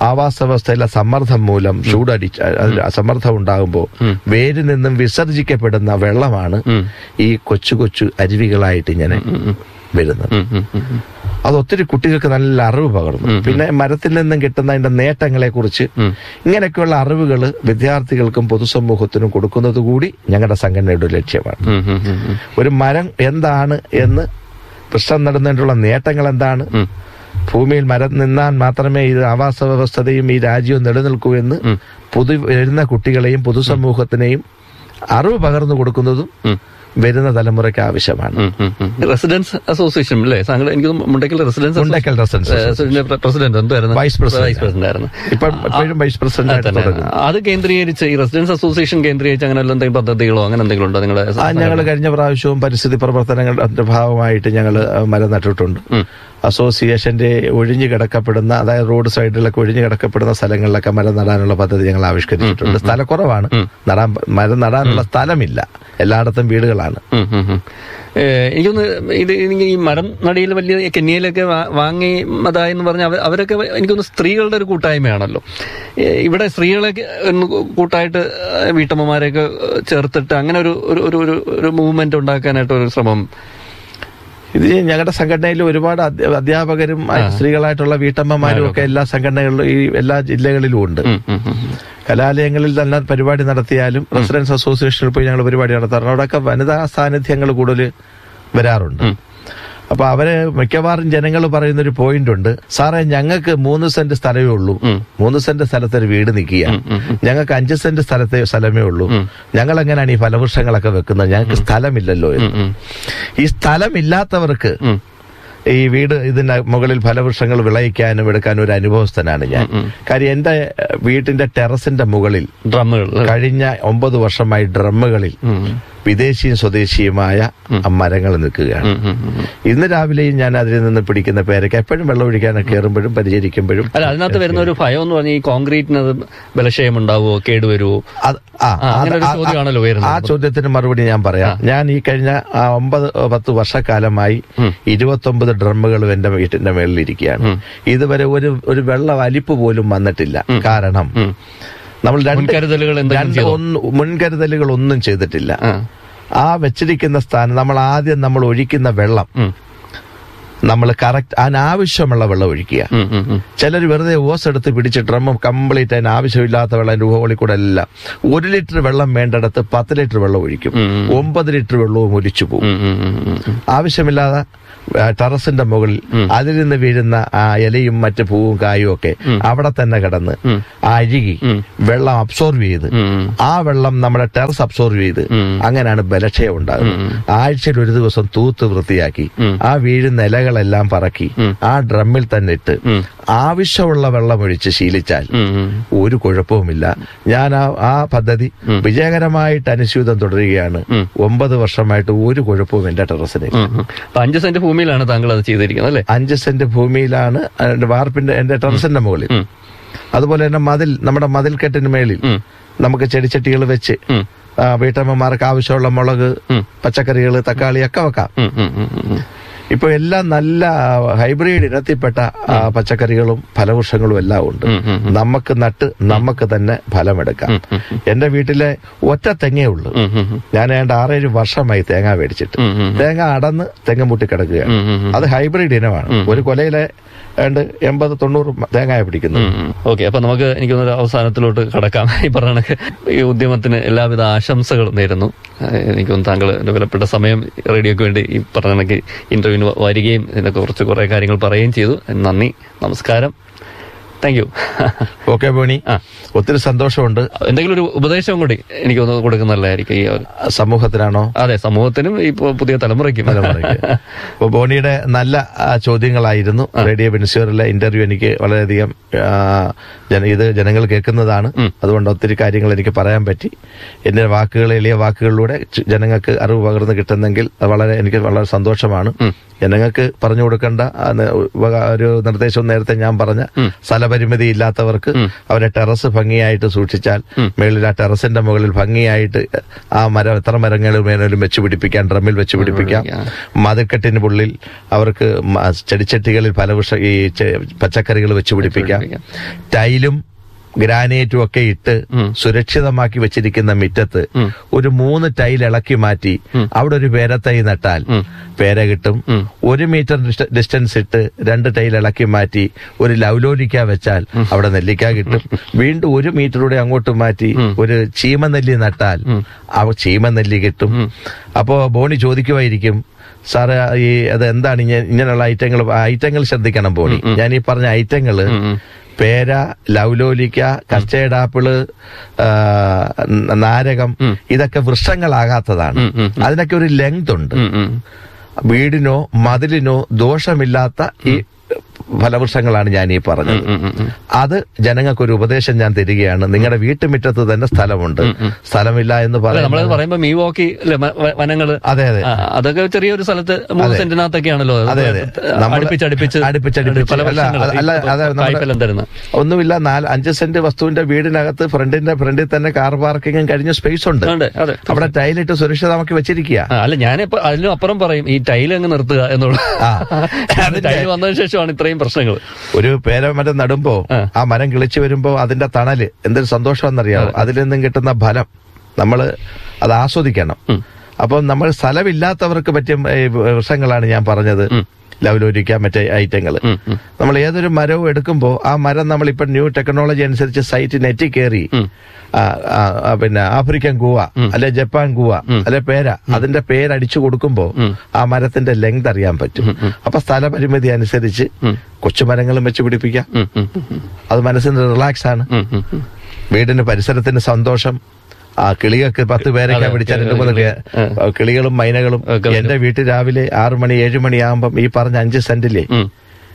ആവാസ വ്യവസ്ഥയിലെ സമ്മർദ്ദം മൂലം ചൂടടിച്ച് അതിൽ സമ്മർദ്ദം ഉണ്ടാകുമ്പോൾ വേരിൽ നിന്നും വിസർജിക്കപ്പെടുന്ന വെള്ളമാണ് ഉം. ഈ കൊച്ചു കൊച്ചു അരുവികളായിട്ട് ഇങ്ങനെ വരുന്നത് ഉം, ഉം, ഉം, ഉം. അത് ഒത്തിരി കുട്ടികൾക്ക് നല്ല അറിവ് പകർന്നു പിന്നെ മരത്തിൽ നിന്നും കിട്ടുന്ന അതിന്റെ നേട്ടങ്ങളെ കുറിച്ച് ഉം. ഇങ്ങനെയൊക്കെയുള്ള അറിവുകൾ വിദ്യാർത്ഥികൾക്കും പൊതുസമൂഹത്തിനും കൊടുക്കുന്നത് കൂടി ഞങ്ങളുടെ സംഘടനയുടെ ഒരു ലക്ഷ്യമാണ് ഉം, ഉം, ഉം, ഉം. ഒരു മരം എന്താണ് എന്ന് പ്രശ്നം നടന്നതിനുള്ള നേട്ടങ്ങൾ എന്താണ് ഉം. ഭൂമിയിൽ മരം നിന്നാൽ മാത്രമേ ഇത് ആവാസ വ്യവസ്ഥതയും ഈ രാജ്യവും നിലനിൽക്കൂ എന്ന് ഉം. പുതു വരുന്ന കുട്ടികളെയും പൊതുസമൂഹത്തിനെയും അറിവ് പകർന്നു കൊടുക്കുന്നതും ഉം. വരുന്ന തലമുറയ്ക്ക് ആവശ്യമാണ് ഉം, ഉം, ഉം. റെസിഡൻസ് അസോസിയേഷൻ അല്ലേ താങ്കൾ എനിക്ക് തോന്നുന്നു മുണ്ടക്കൽ റെസിഡൻസ് മുണ്ടക്കൽ റെസിഡൻസ് അസോസിയേഷന്റെ പ്രസിഡന്റ് എന്തായിരുന്നു വൈസ് പ്രസിഡന്റ്. വൈസ് പ്രസിഡന്റ് ആയിരുന്നു ഇപ്പം ഇപ്പോഴും വൈസ് പ്രസിഡന്റ് ആയിട്ട് തന്നെ. തുടരുന്നു അത് കേന്ദ്രീകരിച്ച് ഈ റെസിഡൻസ് അസോസിയേഷൻ കേന്ദ്രീകരിച്ച് അങ്ങനെ വല്ല എന്തെങ്കിലും പദ്ധതികളോ അങ്ങനെ എന്തെങ്കിലും ഉണ്ടോ നിങ്ങളുടെ ആ ഞങ്ങൾ കഴിഞ്ഞ പ്രാവശ്യവും പരിസ്ഥിതി പ്രവർത്തനങ്ങളുടെ ഭാഗമായിട്ട് ഞങ്ങൾ മരം നട്ടിട്ടുണ്ട് ഉം. അസോസിയേഷന്റെ ഒഴിഞ്ഞു കിടക്കപ്പെടുന്ന അതായത് റോഡ് സൈഡിലൊക്കെ ഒഴിഞ്ഞു കിടക്കപ്പെടുന്ന സ്ഥലങ്ങളിലൊക്കെ മരം നടാനുള്ള പദ്ധതി ഞങ്ങൾ ആവിഷ്കരിച്ചിട്ടുണ്ട് സ്ഥലക്കുറവാണ് നടാൻ മരം നടാനുള്ള സ്ഥലമില്ല എല്ലായിടത്തും വീടുകളാണ് ഉം, ഉം, ഉം. ഏ, എനിക്കൊന്ന് ഇത് എനിക്ക് ഈ മരം നടയിൽ വലിയ കെന്നിയയിലൊക്കെ വാ- വാങ്ങി അതായെന്ന് പറഞ്ഞ അവ- അവരൊക്കെ എനിക്കൊന്ന് സ്ത്രീകളുടെ ഒരു കൂട്ടായ്മയാണല്ലോ ഏ, ഇവിടെ സ്ത്രീകളെ ഒന്ന് കൂട്ടായിട്ട് വീട്ടമ്മമാരെയൊക്കെ ചേർത്തിട്ട് അങ്ങനെ ഒരു ഒരു- ഒരു ഒരു ഒരു മൂവ്മെന്റ് ഉണ്ടാക്കാനായിട്ട് ഒരു ശ്രമം ഇത് ഞങ്ങളുടെ സംഘടനയിൽ ഒരുപാട് അധ്യ- അധ്യാപകരും സ്ത്രീകളായിട്ടുള്ള വീട്ടമ്മമാരും ഒക്കെ എല്ലാ സംഘടനകളിലും ഈ എല്ലാ ജില്ലകളിലും ഉണ്ട് ഉം, ഉം, ഉം, ഉം. കലാലയങ്ങളിൽ തന്നെ പരിപാടി നടത്തിയാലും റെസിഡൻസ് അസോസിയേഷനിൽ പോയി ഞങ്ങൾ പരിപാടി നടത്താറുണ്ട് അവിടെയൊക്കെ വനിതാ സാന്നിധ്യങ്ങൾ കൂടുതൽ വരാറുണ്ട് അപ്പൊ അവര് മിക്കവാറും ജനങ്ങൾ പറയുന്ന ഒരു പോയിന്റ് ഉണ്ട് സാറേ ഞങ്ങൾക്ക് മൂന്ന് സെന്റ് സ്ഥലമേ ഉള്ളൂ മൂന്ന് സെന്റ് സ്ഥലത്ത് ഒരു വീട് നിൽക്കുക ഞങ്ങൾക്ക് അഞ്ച് സെന്റ് സ്ഥലത്തെ സ്ഥലമേ ഉള്ളൂ ഞങ്ങൾ എങ്ങനെയാണ് ഈ ഫലവൃക്ഷങ്ങളൊക്കെ വെക്കുന്നത് ഞങ്ങൾക്ക് സ്ഥലമില്ലല്ലോ എന്ന് ഉം, ഈ സ്ഥലമില്ലാത്തവർക്ക് ഉം. ഈ വീട് ഇതിന്റെ മുകളിൽ ഫലവൃക്ഷങ്ങൾ വിളയിക്കാനും എടുക്കാനും ഒരു അനുഭവസ്ഥനാണ് ഞാൻ കാര്യം എന്റെ ഏഹ്, വീട്ടിന്റെ ടെറസിന്റെ മുകളിൽ ഡ്രമ്മുകൾ കഴിഞ്ഞ ഒമ്പത് വർഷമായി ഡ്രമ്മുകളിൽ ഉം. വിദേശിയും സ്വദേശിയുമായ മരങ്ങൾ നിൽക്കുകയാണ് ഉം, ഉം, ഉം. ഇന്ന് രാവിലെയും ഞാൻ അതിൽ നിന്ന് പിടിക്കുന്ന പേരൊക്കെ എപ്പോഴും വെള്ളം ഒഴിക്കാനൊക്കെ കയറുമ്പോഴും പരിചരിക്കുമ്പോഴും അല്ല അതിനകത്ത് വരുന്ന ഒരു ഭയം എന്ന് പറഞ്ഞാൽ ഈ കോൺക്രീറ്റിന് അത് ബലക്ഷയം ഉണ്ടാവുമോ കേടുവരുമോ അത് ആ, ആ, അങ്ങനെ ഒരു അത് ആ- ചോദ്യമാണല്ലോ ഉയരുന്നത്. ആ ചോദ്യത്തിന് മറുപടി ഞാൻ പറയാം ഞാൻ ഈ കഴിഞ്ഞ ആ, ഒമ്പത് പത്ത് വർഷക്കാലമായി ഇരുപത്തൊമ്പത് ഡ്രമ്മുകളും എന്റെ വീട്ടിന്റെ മേളിൽ ഇരിക്കുകയാണ് ഇതുവരെ ഒരു ഒരു വെള്ള വലിപ്പ് പോലും വന്നിട്ടില്ല കാരണം നമ്മൾ രണ്ട് മുൻകരുതലുകൾ എന്തെങ്കിലും രണ്ട് ചെയ്തോ? ഒന്ന് മുൻകരുതലുകൾ ഒന്നും ചെയ്തിട്ടില്ല ആ. ആ വെച്ചിരിക്കുന്ന സ്ഥാനം നമ്മൾ ആദ്യം നമ്മൾ ഒഴിക്കുന്ന വെള്ളം ഉം. നമ്മൾ കറക്റ്റ് അതിനാവശ്യമുള്ള വെള്ളം ഒഴിക്കുക ഉം, ഉം, ഉം. ചിലർ വെറുതെ ഓസ് എടുത്ത് പിടിച്ച് ഡ്രമ്മ് കംപ്ലീറ്റ് അതിന് ആവശ്യമില്ലാത്ത വെള്ളം അതിന്റെ ഹോളിൽ കൂടെ എല്ലാം ഒരു ലിറ്റർ വെള്ളം വേണ്ടിടത്ത് പത്ത് ലിറ്റർ വെള്ളം ഒഴിക്കും ഒമ്പത് ലിറ്റർ വെള്ളവും ഒലിച്ചു പോകും ഉം, ഉം, ഉം, ഉം, ഉം. ആവശ്യമില്ലാതെ ആ, ടെറസിന്റെ മുകളിൽ അതിൽ നിന്ന് വീഴുന്ന ആ ഇലയും മറ്റ് പൂവും കായും ഒക്കെ അവിടെ തന്നെ കിടന്ന് അഴുകി വെള്ളം അബ്സോർവ് ചെയ്ത് ഉം. ആ വെള്ളം നമ്മുടെ ടെറസ് അബ്സോർവ് ചെയ്ത് ഉം. അങ്ങനെയാണ് ബലക്ഷയം ഉണ്ടാകുന്നത് ആഴ്ചയിൽ ഒരു ദിവസം തൂത്ത് വൃത്തിയാക്കി ആ വീഴുന്ന ഇലകളെല്ലാം പറക്കി ആ ഡ്രമ്മിൽ തന്നെ ഇട്ട് ആവശ്യമുള്ള വെള്ളം ഒഴിച്ച് ശീലിച്ചാൽ ഉം, ഉം. ഒരു കുഴപ്പവുമില്ല ഞാൻ ആ ആ പദ്ധതി വിജയകരമായിട്ട് അനുസ്യൂതം തുടരുകയാണ് ഒമ്പത് വർഷമായിട്ട് ഒരു കുഴപ്പവും എന്റെ ടെറസിന് ഉം, ഉം. അപ്പൊ അഞ്ച് സെന്റ് ഭൂമിയിലാണ് താങ്കൾ അത് ചെയ്തിരിക്കുന്നത് അല്ലേ അഞ്ച് സെന്റ് ഭൂമിയിലാണ് എന്റെ വാർപ്പിന്റെ എന്റെ ടെറസിന്റെ മുകളിൽ ഉം. അതുപോലെ തന്നെ മതിൽ നമ്മുടെ മതിൽക്കെട്ടിന് മേളിൽ ഉം. നമുക്ക് ചെടിച്ചട്ടികൾ വെച്ച് ഉം. ആ, വീട്ടമ്മമാർക്ക് ആവശ്യമുള്ള മുളക് പച്ചക്കറികൾ തക്കാളി ഒക്കെ വെക്കാം ഉം, ഉം, ഉം, ഉം. ഇപ്പൊ എല്ലാം നല്ല ഹൈബ്രിഡ് ഇനത്തിൽപ്പെട്ട ആ, പച്ചക്കറികളും ഫലവൃക്ഷങ്ങളും എല്ലാം ഉണ്ട് ഉം, ഉം, നമുക്ക് നട്ട് നമുക്ക് തന്നെ ഫലമെടുക്കാം എന്റെ വീട്ടിലെ ഒറ്റ തെങ്ങേ ഉള്ളൂ ഉം, ഉം, ഉം. ഞാൻ ഏതാണ്ട് ആറേഴ് വർഷമായി തേങ്ങ മേടിച്ചിട്ട് ഉം, ഉം. തേങ്ങ അടന്ന് തെങ്ങ് മുട്ടി കിടക്കുകയാണ് ഉം, ഉം, ഉം. അത് ഹൈബ്രിഡ് ഇനമാണ് ഒരു കൊലയിലെ ഏണ്ട് എൺപത് തൊണ്ണൂറ് തേങ്ങായ പിടിക്കുന്നു ഓക്കെ അപ്പൊ നമുക്ക് എനിക്കൊന്നൊരു അവസാനത്തിലോട്ട് കടക്കാം ഈ പറഞ്ഞ കണക്ക് ഈ ഉദ്യമത്തിന് എല്ലാവിധ ആശംസകളും നേരുന്നു ഏഹ് എനിക്കൊന്ന് താങ്കൾ എന്റെ വിലപ്പെട്ട സമയം റേഡിയോക്ക് വേണ്ടി ഈ പറഞ്ഞ കണക്ക് ഇന്റർവ്യൂവിന് വരികയും ഇതിനെ കുറിച്ച് കുറെ കാര്യങ്ങൾ പറയുകയും ചെയ്തു നന്ദി നമസ്കാരം താങ്ക് യു ഓക്കെ ബോണി ആ. ഒത്തിരി സന്തോഷമുണ്ട് എന്തെങ്കിലും ഒരു ഉപദേശം കൂടി എനിക്കൊന്ന് കൊടുക്കുന്നതല്ലായിരിക്കും ഈ ഒരു സമൂഹത്തിനാണോ അതെ സമൂഹത്തിനും ഈ പു- പുതിയ തലമുറയ്ക്കും തലമുറയ്ക്ക് അപ്പൊ ബോണിയുടെ നല്ല ആ, ചോദ്യങ്ങളായിരുന്നു റേഡിയോ ബെൻസ്യൂറിലെ ഇന്റർവ്യൂ എനിക്ക് വളരെയധികം ആ, ജന- ഇത് ജനങ്ങൾ കേൾക്കുന്നതാണ് അതുകൊണ്ട് ഒത്തിരി കാര്യങ്ങൾ എനിക്ക് പറയാൻ പറ്റി എന്റെ വാക്കുകൾ എളിയ വാക്കുകളിലൂടെ ചു- ജനങ്ങൾക്ക് അറിവ് പകർന്ന് കിട്ടുന്നെങ്കിൽ അത് വളരെ എനിക്ക് വളരെ സന്തോഷമാണ് ജനങ്ങൾക്ക് പറഞ്ഞു കൊടുക്കേണ്ട ആ, ന- ഉപകാ- ഒരു നിർദ്ദേശവും നേരത്തെ ഞാൻ പറഞ്ഞ സ്ഥല സ്ഥലപരിമിതി ഇല്ലാത്തവർക്ക് അവരെ ടെറസ് ഭംഗിയായിട്ട് സൂക്ഷിച്ചാൽ മേളിൽ ആ ടെറസിന്റെ മുകളിൽ ഭംഗിയായിട്ട് ആ മരം എത്ര മരങ്ങൾ വേണേലും വെച്ച് പിടിപ്പിക്കാം ഡ്രമ്മിൽ വെച്ച് പിടിപ്പിക്കാം മതിൽക്കെട്ടിന് പുള്ളിൽ അവർക്ക് മ- ചെടിച്ചട്ടികളിൽ പല വൃക്ഷ ഈ ചെ- പച്ചക്കറികൾ വെച്ച് പിടിപ്പിക്കാം ടൈലും ഗ്രാനൈറ്റും ഒക്കെ ഇട്ട് സുരക്ഷിതമാക്കി വെച്ചിരിക്കുന്ന മിറ്റത്ത് ഒരു മൂന്ന് ടൈൽ ഇളക്കി മാറ്റി അവിടെ ഒരു പേരത്തൈ നട്ടാൽ പേര കിട്ടും ഒരു മീറ്റർ ഡിസ്റ്റ- ഡിസ്റ്റൻസ് ഇട്ട് രണ്ട് ടൈൽ ഇളക്കി മാറ്റി ഒരു ലൗലോലിക്ക വെച്ചാൽ അവിടെ നെല്ലിക്ക കിട്ടും വീണ്ടും ഒരു മീറ്ററൂടെ അങ്ങോട്ട് മാറ്റി ഒരു ചീമനെല്ലി നട്ടാൽ അവ ചീമനെല്ലി കിട്ടും അപ്പോ ബോണി ചോദിക്കുമായിരിക്കും സാറ് ഈ അത് എന്താണ് ഇങ്ങ- ഇങ്ങനെയുള്ള ഐറ്റങ്ങൾ ഐറ്റങ്ങൾ ശ്രദ്ധിക്കണം ബോണി ഞാൻ ഈ പറഞ്ഞ ഐറ്റങ്ങള് പേര ലൗലോലിക്ക കസ്റ്റേർഡ് ആപ്പിള് ആ, ന- നാരകം ഇതൊക്കെ വൃക്ഷങ്ങളാകാത്തതാണ് അതിനൊക്കെ ഒരു ലെങ്ത് ഉണ്ട് ഉം, ഉം. വീടിനോ മതിലിനോ ദോഷമില്ലാത്ത ഈ ഫലവൃക്ഷങ്ങളാണ് ഞാൻ ഈ പറഞ്ഞത് ഉം, ഉം, ഉം. അത് ജനങ്ങൾക്ക് ഒരു ഉപദേശം ഞാൻ തരികയാണ് നിങ്ങളുടെ വീട്ടുമുറ്റത്ത് തന്നെ സ്ഥലമുണ്ട് സ്ഥലമില്ല എന്ന് അല്ല നമ്മളത് പറയുന്നത് പറയുമ്പോ മീ വാക്കി അല്ലെ വനങ്ങള് അതെ അതെ ആ, അതൊക്കെ ചെറിയൊരു സ്ഥലത്ത് മൂന്ന് സെന്റിനകത്തൊക്കെയാണല്ലോ അത് അതെ, അതെ. നമ്മള് അടുപ്പിച്ചടുപ്പിച്ച് അടുപ്പിച്ചടുപ്പിച്ച് പല അല്ല, വർഷങ്ങള് അല്ല, അതെ, നമ്മുടെ- കായ്ഫലം തരുന്ന ഒന്നുമില്ല നാല് അഞ്ച് സെന്റ് വസ്തുവിന്റെ വീടിനകത്ത് ഫ്രണ്ടിന്റെ ഫ്രണ്ടിൽ തന്നെ കാർ പാർക്കിങ്ങും കഴിഞ്ഞ സ്പേസ് ഉണ്ട് ഉണ്ട്, അതെ അവിടെ ടൈലിട്ട് സുരക്ഷിതമാക്കി വെച്ചിരിക്കുക ആ, അല്ല ഞാനിപ്പോ അതിനും അപ്പുറം പറയും ഈ ടൈൽ അങ്ങ് നിർത്തുക എന്നുള്ള ആ. ടൈൽ വന്നതിന് ശേഷമാണ് ഇത്രയും പ്രശ്നങ്ങൾ ഒരു പേര മരം നടുമ്പോ ആ മരം കിളിച്ചു വരുമ്പോ അതിന്റെ തണല് എന്തൊരു സന്തോഷമെന്നറിയാമോ അതിൽ നിന്നും കിട്ടുന്ന ഫലം നമ്മള് അത് ആസ്വദിക്കണം അപ്പം നമ്മൾ സ്ഥലമില്ലാത്തവർക്ക് പറ്റിയ ഏ, വൃക്ഷങ്ങളാണ് ഞാൻ പറഞ്ഞത് ലവലോരിക്ക മറ്റേ ഐറ്റങ്ങൾ നമ്മൾ ഏതൊരു മരവും എടുക്കുമ്പോൾ ആ മരം നമ്മൾ ഇപ്പൊ ന്യൂ ടെക്നോളജി അനുസരിച്ച് സൈറ്റ് നെറ്റിൽ കയറി ആ, ആ, ആ, പിന്നെ ആഫ്രിക്കൻ കൂവ അല്ലെ ജപ്പാൻ കൂവ അല്ലെ പേര അതിന്റെ പേരടിച്ചു കൊടുക്കുമ്പോ ആ മരത്തിന്റെ ലെങ്ത് അറിയാൻ പറ്റും അപ്പൊ സ്ഥലപരിമിതി അനുസരിച്ച് കൊച്ചുമരങ്ങളും വെച്ച് പിടിപ്പിക്കാം ഉം, ഉം, ഉം, ഉം. അത് മനസ്സിന് റിലാക്സ് ആണ് ഉം, ഉം, ഉം. വീടിന് പരിസരത്തിന് സന്തോഷം ആ കിളികൾക്ക് പത്ത് പേരൊക്കെ അതെ, പിടിച്ച അതെ, രണ്ട് മൂന്ന് അതെ. കേ- കിളികളും മൈനകളും ഒക്കെ വരും. എന്റെ വീട്ടിൽ രാവിലെ ആറു മണി ഏഴു മണിയാകുമ്പം ഈ പറഞ്ഞ അഞ്ച് സെന്റിലെ ഉം.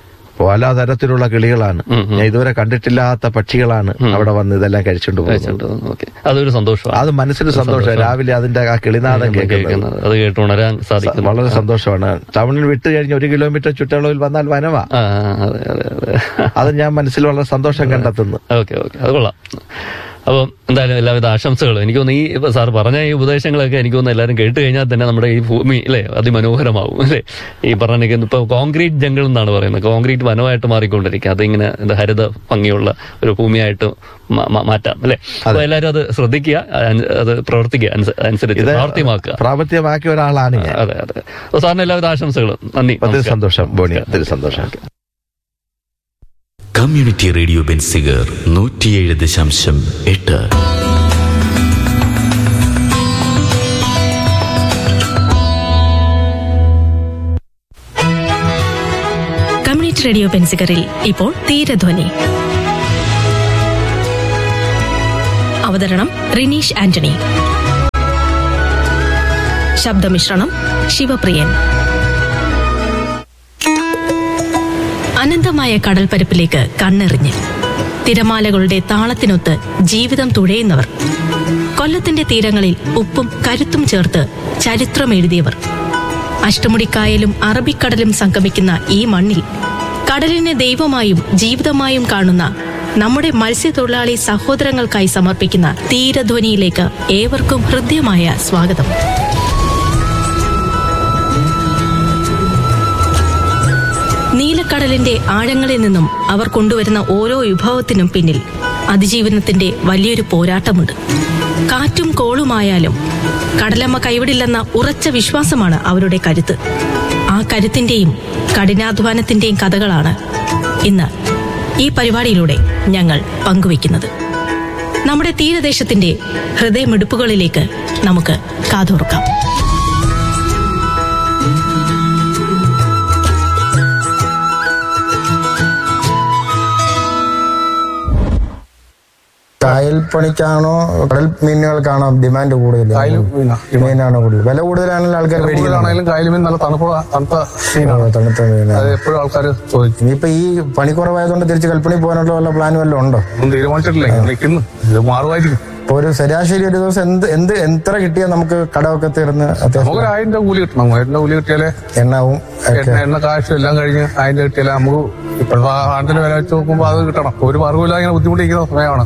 പല തരത്തിലുള്ള കിളികളാണ് ഞാൻ ഇതുവരെ കണ്ടിട്ടില്ലാത്ത പക്ഷികളാണ് അവിടെ വന്ന് ഇതെല്ലാം കഴിച്ചുകൊണ്ട് പോകുന്നത് കഴിച്ചിട്ടുണ്ട്. ഓക്കേ. അതൊരു സന്തോഷമാണ് അത് മനസ്സിന് സന്തോഷം രാവിലെ അതിന്റെ ആ കിളിനാദം കേൾക്കുന്നത് കേൾക്കുന്നത് അത് കേട്ട് ഉണരാൻ സാധിക്കും വളരെ സന്തോഷമാണ് ടൗണിൽ വിട്ട് കഴിഞ്ഞ് ഒരു കിലോമീറ്റർ ചുറ്റളവിൽ വന്നാൽ വനവാ ആ അതെ അതെ അതെ അത് ഞാൻ മനസ്സിൽ വളരെ സന്തോഷം കണ്ടെത്തുന്നു ഓക്കെ ഓക്കെ അത് കൊള്ളാം അപ്പം എന്തായാലും എല്ലാവിധ ആശംസകളും എനിക്ക് തോന്നുന്നു ഈ ഇപ്പൊ സാർ പറഞ്ഞ ഈ ഉപദേശങ്ങളൊക്കെ എനിക്ക് തോന്നുന്നു എല്ലാവരും കേട്ട് കഴിഞ്ഞാൽ തന്നെ നമ്മുടെ ഈ ഭൂമി അല്ലേ അതിമനോഹരമാവും അല്ലേ ഈ പറഞ്ഞ ഇപ്പൊ കോൺക്രീറ്റ് ജംഗിൾ എന്നാണ് പറയുന്നത് കോൺക്രീറ്റ് വനമായിട്ട് മാറിക്കൊണ്ടിരിക്കുക അതിങ്ങനെ എന്താ ഹരിത ഭംഗിയുള്ള ഒരു ഭൂമിയായിട്ട് മാ- മാ- മാറ്റാം അല്ലേ അപ്പൊ എല്ലാവരും അത് ശ്രദ്ധിക്കുക അന്- അത് പ്രവർത്തിക്കുക അനുസ- അനുസരിച്ച് പ്രാവർത്തിയമാക്കുക പ്രാവർത്തികമാക്കിയ ഒരാളാണ് ഞാൻ അതെ അതെ അപ്പൊ സാറിന് എല്ലാവിധ ആശംസകളും നന്ദി ഒത്തിരി നമസ്കാരം. സന്തോഷം ബോണി ഒത്തിരി സന്തോഷം കമ്മ്യൂണിറ്റി റേഡിയോ ബെൻസിഗർ നൂറ്റിയേഴ് ദശാംശം എട്ട് കമ്മ്യൂണിറ്റി റേഡിയോ പെൻസികറിൽ ഇപ്പോൾ തീരധ്വനി അവതരണം റിനീഷ് ആന്റണി ശബ്ദമിശ്രണം ശിവപ്രിയൻ അനന്തമായ കടൽപ്പരപ്പിലേക്ക് കണ്ണെറിഞ്ഞ് തിരമാലകളുടെ താളത്തിനൊത്ത് ജീവിതം തുഴയുന്നവർ കൊല്ലത്തിന്റെ തീരങ്ങളിൽ ഉപ്പും കരുത്തും ചേർത്ത് ചരിത്രമെഴുതിയവർ അഷ്ടമുടിക്കായലും അറബിക്കടലും സംഗമിക്കുന്ന ഈ മണ്ണിൽ കടലിനെ ദൈവമായും ജീവിതമായും കാണുന്ന നമ്മുടെ മത്സ്യത്തൊഴിലാളി സഹോദരങ്ങൾക്കായി സമർപ്പിക്കുന്ന തീരധ്വനിയിലേക്ക് ഏവർക്കും ഹൃദ്യമായ സ്വാഗതം നീലക്കടലിന്റെ ആഴങ്ങളിൽ നിന്നും അവർ കൊണ്ടുവരുന്ന ഓരോ വിഭവത്തിനും പിന്നിൽ അതിജീവനത്തിന്റെ വലിയൊരു പോരാട്ടമുണ്ട് കാറ്റും കോളുമായാലും കടലമ്മ കൈവിടില്ലെന്ന ഉറച്ച വിശ്വാസമാണ് അവരുടെ കരുത്ത് ആ കരുത്തിന്റെയും കഠിനാധ്വാനത്തിന്റെയും കഥകളാണ് ഇന്ന് ഈ പരിപാടിയിലൂടെ ഞങ്ങൾ പങ്കുവയ്ക്കുന്നത് നമ്മുടെ തീരദേശത്തിന്റെ ഹൃദയമിടുപ്പുകളിലേക്ക് നമുക്ക് കാതോർക്കാം കായൽ പണിക്കാണോ കടൽ മീനുകൾക്കാണോ ഡിമാൻഡ് കൂടുതൽ കായൽ മീനാ. മീനാണ് കൂടുതൽ വില കൂടുതലാണെങ്കിൽ ആൾക്കാർ മേടിക്കുന്നത് കൂടുതലാണെങ്കിലും കായൽ മീൻ നല്ല തണുപ്പ് തണുത്ത മീനാണ് തണുത്ത അത് മീനാണ് എപ്പോഴും ആൾക്കാർ ചോദിക്കും ഇനിയിപ്പോ ഈ പണിക്കുറവായതുകൊണ്ട് തിരിച്ച് കൽപ്പണി പോകാനുള്ള വല്ല പ്ലാനും വല്ലതും ഉണ്ടോ ഒന്നും തീരുമാനിച്ചിട്ടില്ല ഇങ്ങനെ നിൽക്കുന്നു ഇത് മാറുമായിരിക്കും ഇപ്പൊ ഒരു ശരാശരി ഒരു ദിവസം എന്ത് എന്ത് എത്ര കിട്ടിയാൽ നമുക്ക് കടമൊക്കെ തീർന്ന് അത്യാവശ്യം നമുക്ക് ഒരു ആയിരം രൂപ കൂലി കിട്ടണം ആയിരം രൂപ കൂലി കിട്ടിയാലേ എണ്ണവും ഒക്കെ എണ്ണ എണ്ണ കാശും എല്ലാം കഴിഞ്ഞ് ആയിരം രൂപ കിട്ടിയാലേ നമുക്ക് ഇപ്പോഴത്തെ ആണ്ടിന് വില വെച്ച് നോക്കുമ്പോൾ അത് കിട്ടണം ഒരു മറുകില്ല ഇങ്ങനെ ബുദ്ധിമുട്ടിക്കുന്ന സമയമാണ്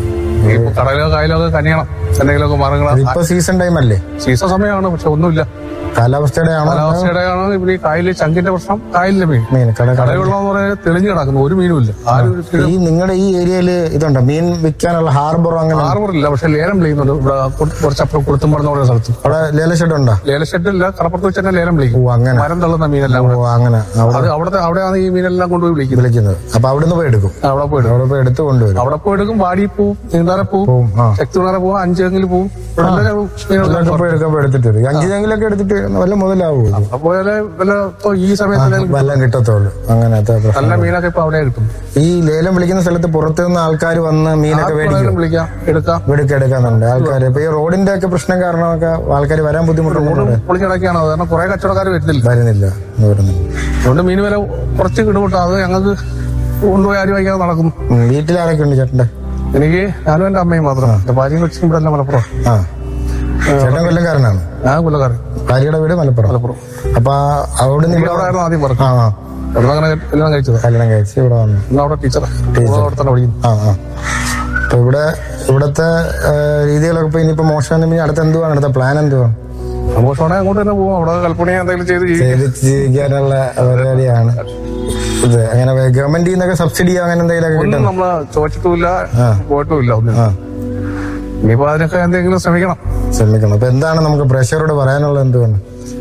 ഈ കടലോ കായലോ ഒക്കെ കനിയണം എന്തെങ്കിലുമൊക്കെ മറങ്ങണം ഇപ്പൊ സീസൺ ടൈം അല്ലേ സീസൺ സമയമാണ് പക്ഷെ ഒന്നുമില്ല കാലാവസ്ഥയുടെ ആണോ കാലാവസ്ഥയുടെ ആണ് ഇവിടെ ഈ കായലിൽ ചങ്കിന്റെ പ്രശ്നം കായലിലെ മീൻ മീൻ കട കട കടലുള്ള എന്ന് പറഞ്ഞാൽ തെളിഞ്ഞു കിടക്കുന്നു ഒരു മീനും ഇല്ല ആരും ഒരു സ്ഥിരം ഈ നിങ്ങളുടെ ഈ ഏരിയയില് ഇതുണ്ടോ മീൻ വിൽക്കാനുള്ള ഹാർബറോ അങ്ങനെ ഹാർബറില്ല പക്ഷെ ലേലം വിളിക്കുന്നുണ്ട് ഇവിടെ കുറ- കുറച്ചപ്പുറം കുളുത്തുമ്പറന്ന് പറയുന്ന സ്ഥലത്ത് അവിടെ ലേലഷെഡ് ഉണ്ടോ ലേല ഷെഡില്ല കടപ്പുറത്ത് വെച്ച് തന്നെ ലേലം വിളിക്കും ഓ അങ്ങനെ മരം തള്ളുന്ന മീനെല്ലാം ഓ അങ്ങനെ അവിടെ അത് അവിടുത്തെ അവിടെയാണ് ഈ മീനെല്ലാം കൊണ്ടുപോയി വിളിക്കുന്നത് വിളിക്കുന്നത് അപ്പൊ അവിടുന്ന് പോയി എടുക്കും അവിടെ പോയി എടുക്കും. അവിടെ പോയി എടുത്ത് കൊണ്ടുവരും അവിടെ പോയി എടുക്കും വാടി പോവും നീന്താറെ പോവും പോവും ആ ശക്തിണറെ പോവും അഞ്ചെങ്കിലും പോവും ഇവിടെ മീനുകളൊക്കെ അതൊക്കെ പോയി എടുക്കാൻ പോയി എടുത്തിട്ട് വരും അഞ്ച് ചെങ്കിലൊക്കെ എടുത്തിട്ട് വല്ല മുതലാവൂ അതുപോലെ വല്ല ഇപ്പൊ ഈ സമയത്ത് വല്ലം കിട്ടത്തുള്ളൂ അങ്ങനത്തെ പ്രശ്നം നല്ല മീനൊക്കെ ഇപ്പൊ അവിടെ കിട്ടും ഈ ലേലം വിളിക്കുന്ന സ്ഥലത്ത് പുറത്തു നിന്ന് ആൾക്കാർ വന്ന് മീനൊക്കെ മേടിക്കും ആർക്കും വിളിക്കാം എടുക്കാം ഇവിടേക്ക് എടുക്കാന്നുണ്ട് ആൾക്കാർ ഇപ്പൊ ഈ റോഡിന്റെ ഒക്കെ പ്രശ്നം കാരണമൊക്കെ ആൾക്കാർ വരാൻ ബുദ്ധിമുട്ടുണ്ട് പൊളിച്ചിടക്കാണ് അത് കാരണം കുറെ കച്ചവടക്കാർ വരുന്നില്ല വരുന്നില്ല ഇന്ന് വരുന്നില്ല അതുകൊണ്ട് മീൻ വില കുറച്ച് കിടുമുട്ടാ അത് ഞങ്ങൾക്ക് കൊണ്ടുപോയി ആരും വാങ്ങിക്കാതെ നടക്കും ഉം, വീട്ടിലാരൊക്കെ ഉണ്ട് ചേട്ടന്റെ എനിക്ക് ഞാനും എന്റെ അമ്മയും മാത്രം എന്റെ ഭാര്യയും കൊച്ചും ഇവിടെ എല്ലാം മലപ്പുറം ആ ചേട്ടൻ കൊല്ലംകാരനാണ് ഞാൻ കൊല്ലക്കാരൻ ഭാര്യയുടെ വീട് മലപ്പുറം മലപ്പുറം അപ്പൊ അവിടെ നിന്ന് ഇവിടെ ഇവിടെ അവിടെ ആയിരുന്നു ആദ്യം പറഞ്ഞു ആ ആ അവിടെ അങ്ങനെ കല്യാണം കഴിച്ചത് കല്യാണം കഴിച്ച് ഇവിടെ വന്നു ഇന്ന് അവിടെ ടീച്ചർ അവിടെ തന്നെ പഠിക്കുന്നു ആ ആ അപ്പൊ ഇവിടെ ഇവിടത്തെ ഏ, രീതികളൊക്കെ ഇപ്പൊ ഇനിയിപ്പോ മോശം ഇനി അടുത്ത എന്തുവാണ് അടുത്ത പ്ലാൻ എന്തുവാണ് മോശമാണെങ്കിൽ അങ്ങോട്ട് തന്നെ പോകും അവിടെ കൽപ്പണി എന്തെങ്കിലും ചെയ്ത് ജീവിക്കും. ചെയ്ത് ജീവിക്കാനുള്ള പരിപാടിയാണ് ഇത് അങ്ങനെ ഗവൺമെന്റിൽ നിന്നൊക്കെ സബ്സിഡി അങ്ങനെ എന്തെങ്കിലുമൊക്കെ ഒന്നും കിട്ടും നമ്മള് ചോദിച്ചിട്ടുമില്ല ആ. പോയിട്ടുമില്ല ഒന്നും ആ ഇനിയിപ്പോ അതിനൊക്കെ എന്തെങ്കിലും ശ്രമിക്കണം ശ്രമിക്കണം അപ്പൊ എന്താണ് നമുക്ക് പ്രഷറോട് പറയാനുള്ളത് എന്തുവാണ്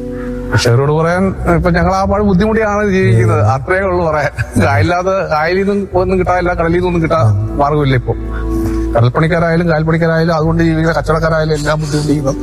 ഷെയറോട് പറയാൻ ഇപ്പൊ ഞങ്ങൾ ആ പാട് ബുദ്ധിമുട്ടിയാണ് ജീവിക്കുന്നത് അത്രേ ഉള്ളൂ പറയാൻ കായലില്ലാതെ കായലിൽ നിന്നും ഒന്നും കിട്ടാനില്ല കടലിൽ നിന്നൊന്നും കിട്ടാൻ മാർഗമില്ല ഇപ്പൊ കടൽപ്പണിക്കാരായാലും കായൽപ്പണിക്കാരായാലും അതുകൊണ്ട് ജീവിക്കുന്ന കച്ചവടക്കാരായാലും എല്ലാം ബുദ്ധിമുട്ടിക്കുന്നത്